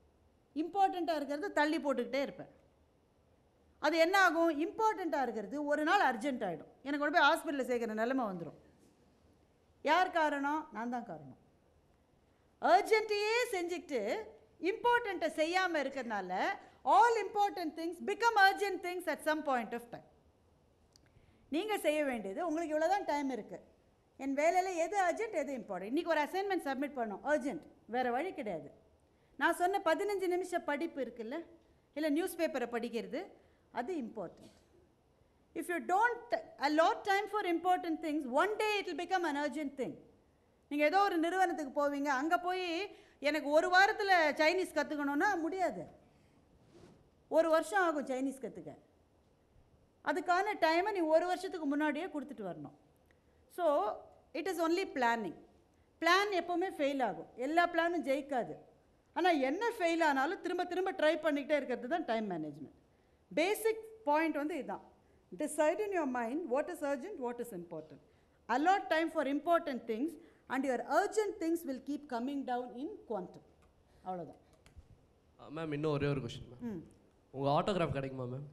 இம்பார்ட்டண்ட்டாக இருக்கிறது தள்ளி போட்டுக்கிட்டே இருப்பேன் அது என்ன ஆகும் இம்பார்ட்டண்ட்டாக இருக்கிறது ஒரு நாள் அர்ஜென்ட் ஆகிடும் எனக்கு கொண்டு போய் ஹாஸ்பிட்டலில் சேர்க்குற நிலைமை வந்துடும் யார் காரணம் நான் தான் காரணம் அர்ஜென்ட்டையே செஞ்சுக்கிட்டு இம்பார்ட்டண்ட்டை செய்யாமல் இருக்கிறதுனால all important things become urgent things at some point of time நீங்கள் செய்ய வேண்டியது உங்களுக்கு இவ்வளோ தான் டைம் இருக்குது என் வேலையில் எது அர்ஜென்ட் எது இம்பார்ட்டன்ட் இன்றைக்கி ஒரு அசைன்மெண்ட் சப்மிட் பண்ணோம் அர்ஜென்ட் வேறு வழி கிடையாது நான் சொன்ன பதினஞ்சு நிமிஷம் படிப்பு இருக்குல்ல இல்லை நியூஸ் பேப்பரை படிக்கிறது அது important if you don't allot time for important things one day it will become an urgent thing நீங்கள் ஏதோ ஒரு நிறுவனத்துக்கு போவீங்க அங்கே போய் எனக்கு ஒரு வாரத்தில் சைனீஸ் கற்றுக்கணுன்னா முடியாது ஒரு வருஷம் ஆகும் சைனீஸ் கற்றுக்க அதுக்கான டைமை நீ ஒரு வருஷத்துக்கு முன்னாடியே கொடுத்துட்டு வரணும் so it is only planning plan எப்போவுமே ஃபெயில் ஆகும் எல்லா பிளானும் ஜெயிக்காது ஆனால் என்ன ஃபெயில் ஆனாலும் திரும்ப திரும்ப ட்ரை பண்ணிக்கிட்டே இருக்கிறது தான் டைம் மேனேஜ்மெண்ட் பேசிக் பாயிண்ட் வந்து இதுதான் decide in your mind what is urgent what is important allot time for important things and your urgent things will keep coming down in quantum அவ்வளோதான் மேம் இன்னும் ஒரே ஒரு கொஷின் மேம் ம் உங்கள் autograph கிடைக்குமா ma'am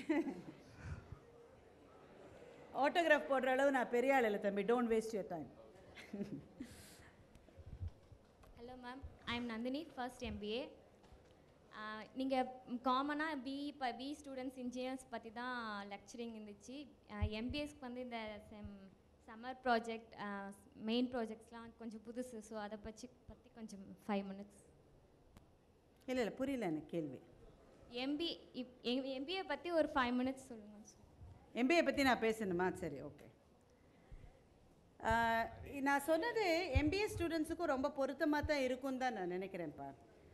autograph போடுற அளவு நான் பெரிய ஆள் இல்லை தம்பி don't waste your time hello ma'am I am Nandini first MBA நீங்கள் காமனாக பி இப்போ பி ஸ்டூடெண்ட்ஸ் இன்ஜினியர்ஸ் பற்றி தான் லெக்சரிங் இருந்துச்சு எம்பிஎஸ்க்கு வந்து இந்த செம் சம்மர் ப்ராஜெக்ட் மெயின் ப்ராஜெக்ட்ஸ்லாம் கொஞ்சம் புதுசு ஸோ அதை பற்றி பற்றி கொஞ்சம் ஃபைவ் மினிட்ஸ் இல்லை இல்லை புரியல எனக்கு கேள்வி எம்பி இப் எம்பிஏ பற்றி ஒரு ஃபைவ் மினிட்ஸ் சொல்லுங்கள் எம்பிஏ பற்றி நான் பேசணுமா சரி ஓகே நான் சொன்னது எம்பிஏ ஸ்டூடெண்ட்ஸுக்கும் ரொம்ப பொருத்தமாக தான் இருக்கும்னு தான் நான் நினைக்கிறேன்ப்பா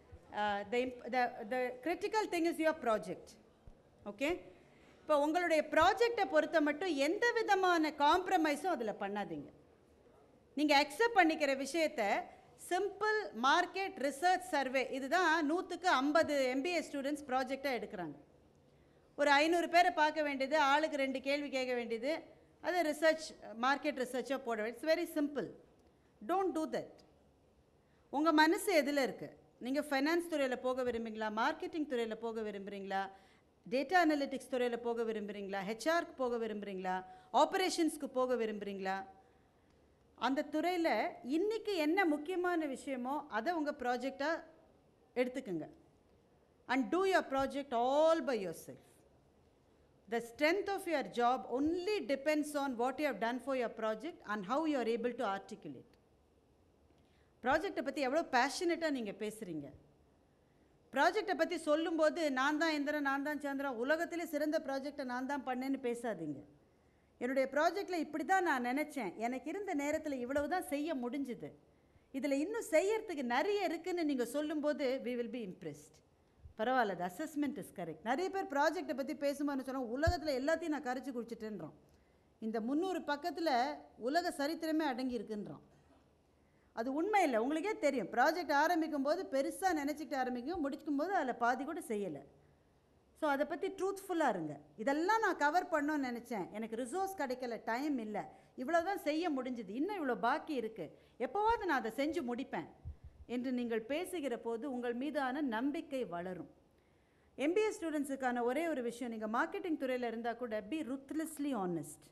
the the critical thing is your project okay இப்போ உங்களுடைய ப்ராஜெக்டை பொறுத்த மட்டும் எந்த விதமான காம்ப்ரமைஸும் அதில் பண்ணாதீங்க நீங்கள் அக்செப்ட் பண்ணிக்கிற விஷயத்த சிம்பிள் மார்க்கெட் ரிசர்ச் சர்வே இதுதான் நூற்றுக்கு ஐம்பது எம்பிஏ ஸ்டூடெண்ட்ஸ் ப்ராஜெக்டாக எடுக்கிறாங்க ஒரு ஐநூறு பேரை பார்க்க வேண்டியது ஆளுக்கு ரெண்டு கேள்வி கேட்க வேண்டியது அது ரிசர்ச் மார்க்கெட் ரிசர்ச்சாக போட வேண்டியது it's very simple don't do that உங்கள் மனசு எதில் இருக்குது நீங்கள் ஃபைனான்ஸ் துறையில் போக விரும்புறீங்களா மார்க்கெட்டிங் துறையில் போக விரும்புகிறீங்களா டேட்டா அனலிட்டிக்ஸ் துறையில் போக விரும்புகிறீங்களா ஹெச்ஆர்க்கு போக விரும்புகிறீங்களா ஆப்ரேஷன்ஸ்க்கு போக விரும்புகிறீங்களா அந்த துறையில் இன்றைக்கி என்ன முக்கியமான விஷயமோ அதை உங்கள் ப்ராஜெக்டாக எடுத்துக்கோங்க and do your project all by yourself The strength of your job only depends on what you have done for your project and how you are able to articulate. ப்ராஜெக்டை பற்றி எவ்வளோ பேஷனேட்டாக நீங்கள் பேசுகிறீங்க ப்ராஜெக்டை பற்றி சொல்லும்போது நான் தான் இந்திரன் நான் தான் சந்திரன் உலகத்திலே சிறந்த ப்ராஜெக்டை நான் தான் பண்ணேன்னு பேசாதீங்க என்னுடைய ப்ராஜெக்டில் இப்படி தான் நான் நினச்சேன் எனக்கு இருந்த நேரத்தில் இவ்வளவு தான் செய்ய முடிஞ்சுது இதில் இன்னும் செய்யறதுக்கு நிறைய இருக்குன்னு நீங்கள் சொல்லும்போது வி வில் பி இம்ப்ரெஸ்ட் பரவாயில்ல அது அசஸ்மெண்ட் இஸ் கரெக்ட் நிறைய பேர் ப்ராஜெக்டை பற்றி பேசும்போது சொன்னால் உலகத்தில் எல்லாத்தையும் நான் கரைச்சி குடிச்சிட்டேன்றோம் இந்த முந்நூறு பக்கத்தில் உலக சரித்திரமே அடங்கி இருக்குன்றான் அது உண்மை இல்லை உங்களுக்கே தெரியும் ப்ராஜெக்ட் ஆரம்பிக்கும் போது பெருசாக நினச்சிக்கிட்டு ஆரம்பிக்கும் முடிக்கும் போது அதில் பாதி கூட செய்யலை ஸோ அதை பற்றி ட்ரூத்ஃபுல்லாக இருங்க இதெல்லாம் நான் கவர் பண்ணணும்னு நினச்சேன் எனக்கு ரிசோர்ஸ் கிடைக்கல டைம் இல்லை இவ்வளோ தான் செய்ய முடிஞ்சுது இன்னும் இவ்வளோ பாக்கி இருக்குது எப்போவாவது நான் அதை செஞ்சு முடிப்பேன் என்று நீங்கள் பேசுகிற போது உங்கள் மீதான நம்பிக்கை வளரும் எம்பிஏ ஸ்டூடெண்ட்ஸுக்கான ஒரே ஒரு விஷயம் நீங்கள் மார்க்கெட்டிங் துறையில் இருந்தால் கூட be ruthlessly honest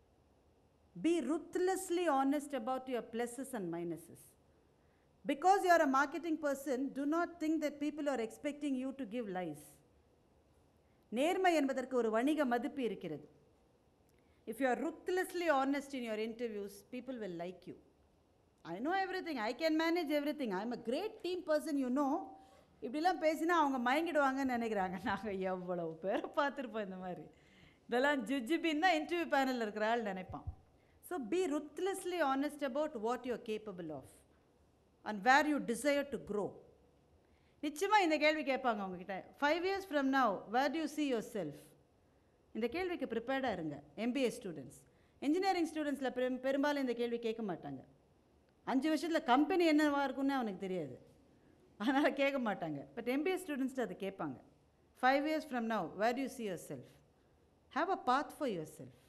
be ruthlessly honest about your pluses and minuses because you are a marketing person do not think that people are expecting you to give lies நேர்மை என்பதற்கு ஒரு வணிக மதிப்பு இருக்கிறது if you are ruthlessly honest in your interviews people will like you I know everything I can manage everything I am a great team person you know இப்படிலாம் பேசினா அவங்க மயங்கிடுவாங்கன்னு நினைக்கிறாங்க நாங்கள் எவ்வளவு பேரை பார்த்துருப்போம் இந்த மாதிரி இதெல்லாம் ஜுஜிபின் தான் இன்டர்வியூ பேனலில் இருக்கிற ஆள் நினைப்பான் so be ruthlessly honest about what you are capable of and where you desire to grow நிச்சயமாக இந்த கேள்வி கேட்பாங்க உங்ககிட்ட five years from now where do you see yourself இந்த கேள்விக்கு ப்ரிப்பேர்டாக இருங்க எம்பிஏ ஸ்டூடெண்ட்ஸ் இன்ஜினியரிங் ஸ்டூடெண்ட்ஸில் பெரும் பெரும்பாலும் இந்த கேள்வி கேட்க மாட்டாங்க அஞ்சு வருஷத்தில் கம்பெனி என்னவா இருக்குன்னு அவனுக்கு தெரியாது அதனால் கேட்க மாட்டாங்க பட் எம்பிஏ ஸ்டூடெண்ட்ஸ்ட்டு அதை கேட்பாங்க five years from now where you see yourself have a path for yourself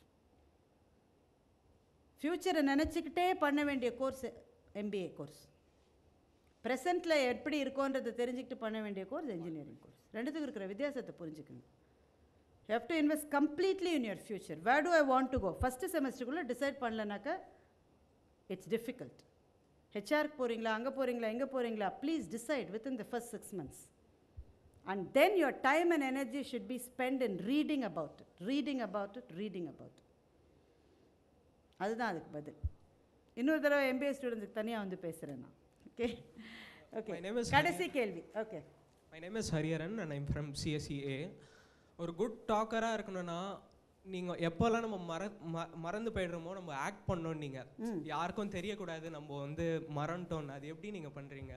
ஃப்யூச்சரை நினச்சிக்கிட்டே பண்ண வேண்டிய கோர்ஸ் எம்பிஏ கோர்ஸ் ப்ரெசண்ட்டில் எப்படி இருக்கோன்றதை தெரிஞ்சுக்கிட்டு பண்ண வேண்டிய கோர்ஸ் இன்ஜினியரிங் கோர்ஸ் ரெண்டுத்துக்கும் இருக்கிற வித்தியாசத்தை புரிஞ்சுக்கணும் you have to invest completely in your future where do I want to go first செமஸ்டருக்குள்ளே டிசைட் பண்ணலனாக்கா இட்ஸ் டிஃபிகல்ட் ஹெச்ஆருக்கு போகிறீங்களா அங்கே போகிறீங்களா எங்கே போகிறீங்களா please decide within the first six months and then your time and energy should be spend in reading about it reading about it reading about it அதுதான் அதுக்கு பதில் இன்னொரு தடவை எம்பிஏ ஸ்டூடெண்ட்ஸுக்கு தனியாக வந்து பேசுகிறேன் நான் okay okay My name is கடைசி கேள்வி okay my name is Hariharan and I'm from CSCA ஒரு குட் டாக்கராக இருக்கணும்னா நீங்கள் எப்போல்லாம் நம்ம மற ம- மறந்து போயிடுறோமோ நம்ம ஆக்ட் பண்ணோம் நீங்கள் யாருக்கும் தெரியக்கூடாது நம்ம வந்து மறந்துட்டோம் அது எப்படி நீங்கள் பண்ணுறீங்க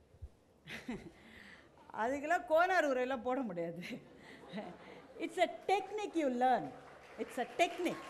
அதுக்கெல்லாம் கோனார் உரையெல்லாம் போட முடியாது it's a technique you learn it's a technique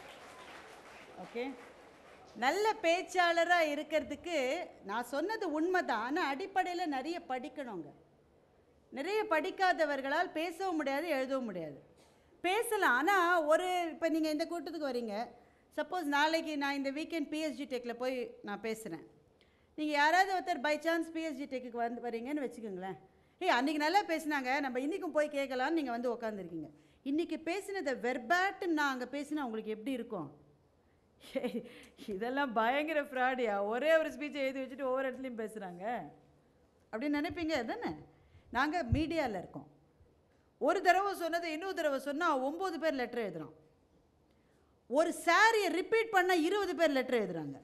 okay நல்ல பேச்சாளராக இருக்கிறதுக்கு நான் சொன்னது உண்மைதான் ஆனால் அடிப்படையில் நிறைய படிக்கணுங்க நிறைய படிக்காதவர்களால் பேசவும் முடியாது எழுதவும் முடியாது பேசலாம் ஆனால் ஒரு இப்போ நீங்கள் இந்த கூட்டத்துக்கு வரீங்க சப்போஸ் நாளைக்கு நான் இந்த வீக்கெண்ட் பிஎஸ்ஜி டெக்கில் போய் நான் பேசுகிறேன் நீங்கள் யாராவது ஒருத்தர் பை சான்ஸ் பிஎஸ்ஜி டெக்குக்கு வந்து வரீங்கன்னு வச்சுக்கோங்களேன் ஏய் அன்றைக்கி நல்லா பேசினாங்க நம்ம இன்றைக்கும் போய் கேட்கலான்னு நீங்கள் வந்து உட்காந்துருக்கீங்க இன்றைக்கி பேசினதை வெர்பேட்டுன்னு நான் அங்கே பேசினா உங்களுக்கு எப்படி இருக்கும் இதெல்லாம் பயங்கர ஃப்ராடியா ஒரே ஒரு ஸ்பீச்சை எழுதி வச்சுட்டு ஒவ்வொரு இடத்துலையும் பேசுகிறாங்க அப்படின்னு நினைப்பீங்க தானே நாங்கள் மீடியாவில் இருக்கோம் ஒரு தடவை சொன்னதை இன்னொரு தடவை சொன்னால் ஒம்பது பேர் லெட்டர் எழுதுகிறோம் ஒரு சாரியை ரிப்பீட் பண்ணால் இருபது பேர் லெட்டர் எழுதுறாங்க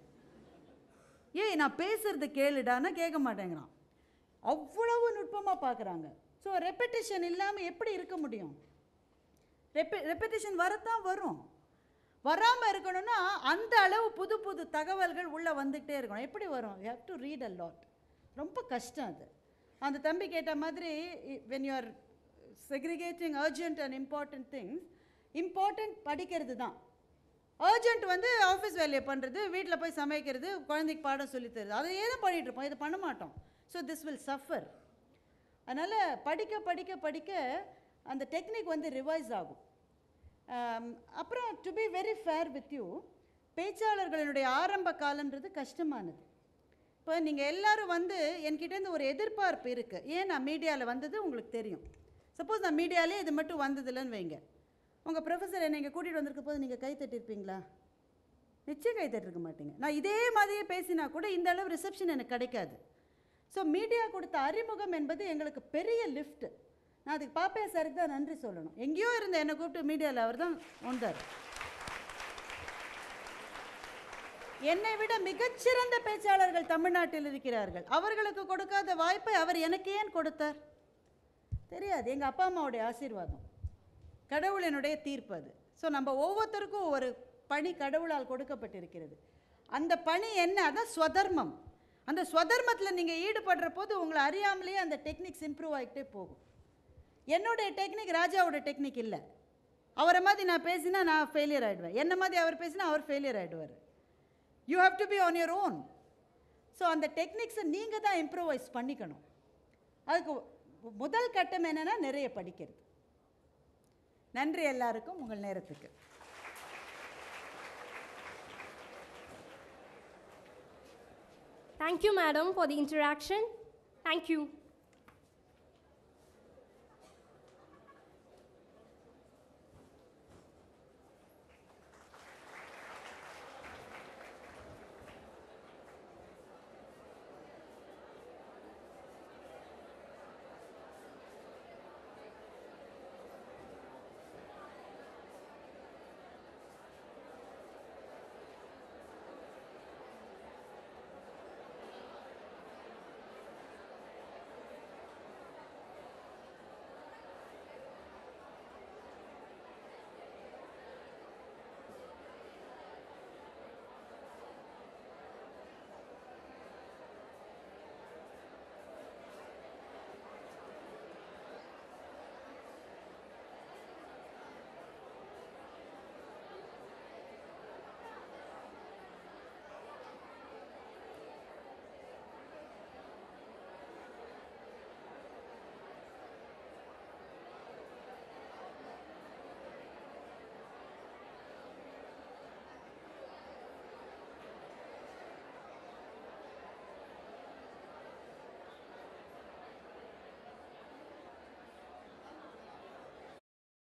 ஏய் நான் பேசுறது கேளுடான்னா கேட்க மாட்டேங்கிறான் அவ்வளவு நுட்பமாக பார்க்குறாங்க ஸோ ரெப்படிஷன் இல்லாமல் எப்படி இருக்க முடியும் ரெப்ப ரெப்படிஷன் வரத்தான் வரும் வராமல் இருக்கணும்னா அந்த அளவு புது புது தகவல்கள் உள்ளே வந்துக்கிட்டே இருக்கணும் எப்படி வரும் you have to read a lot ரொம்ப கஷ்டம் அது அந்த தம்பி கேட்ட மாதிரி when you are segregating urgent and important things important படிக்கிறது தான் அர்ஜென்ட் வந்து ஆஃபீஸ் வேலையை பண்ணுறது வீட்டில் போய் சமைக்கிறது குழந்தைக்கு பாடம் சொல்லித் தருது அதையே தான் பண்ணிகிட்டு இருப்போம் இதை பண்ண மாட்டோம் ஸோ திஸ் வில் சஃபர் அதனால் படிக்க படிக்க படிக்க அந்த டெக்னிக் வந்து ரிவைஸ் ஆகும் ஆம், அப்புறம் to be very fair with you பேச்சாளர்களினுடைய ஆரம்ப காலன்றது கஷ்டமானது இப்போ நீங்கள் எல்லாரும் வந்து என்கிட்டேருந்து ஒரு எதிர்பார்ப்பு இருக்குது ஏன் நான் மீடியாவில் வந்தது உங்களுக்கு தெரியும் சப்போஸ் நான் மீடியாலே இது மட்டும் வந்ததில்லைன்னு வைங்க உங்கள் ப்ரொஃபஸர் என்னை இங்கே கூட்டிகிட்டு வந்திருக்க போது நீங்கள் கை தட்டியிருப்பீங்களா நிச்சயம் கை தட்டிருக்க மாட்டீங்க நான் இதே மாதிரியே பேசினா கூட இந்த அளவு ரிசப்ஷன் எனக்கு கிடைக்காது ஸோ மீடியா கொடுத்த அறிமுகம் என்பது எங்களுக்கு பெரிய லிஃப்ட் நான் அதுக்கு பாப்பையா சாருக்கு தான் நன்றி சொல்லணும் எங்கேயோ இருந்த என்னை கூப்பிட்டு மீடியாவில் அவர் தான் வந்தார் என்னை விட மிகச்சிறந்த பேச்சாளர்கள் தமிழ்நாட்டில் இருக்கிறார்கள் அவர்களுக்கு கொடுக்காத வாய்ப்பை அவர் எனக்கு ஏன் கொடுத்தார் தெரியாது எங்கள் அப்பா அம்மாவுடைய ஆசீர்வாதம் கடவுளினுடைய தீர்ப்பு அது ஸோ நம்ம ஒவ்வொருத்தருக்கும் ஒரு பணி கடவுளால் கொடுக்கப்பட்டிருக்கிறது அந்த பணி என்ன அதான் ஸ்வதர்மம் அந்த ஸ்வதர்மத்தில் நீங்கள் ஈடுபடுற போது உங்களை அறியாமலேயே அந்த டெக்னிக்ஸ் இம்ப்ரூவ் ஆகிட்டே போகும் என்னுடைய டெக்னிக் ராஜாவோட டெக்னிக் இல்லை அவரை மாதிரி நான் பேசினா நான் ஃபெயிலியர் ஆகிடுவேன் என்ன மாதிரி அவர் பேசினா அவர் ஃபெயிலியர் ஆகிடுவார் you have to be on your own so அந்த டெக்னிக்ஸை நீங்கள் தான் இம்ப்ரூவைஸ் பண்ணிக்கணும் அதுக்கு முதல் கட்டம் என்னென்னா நிறைய படிக்கிறது நன்றி எல்லாருக்கும் உங்கள் நேரத்துக்கு Thank you, madam, for the interaction. Thank you.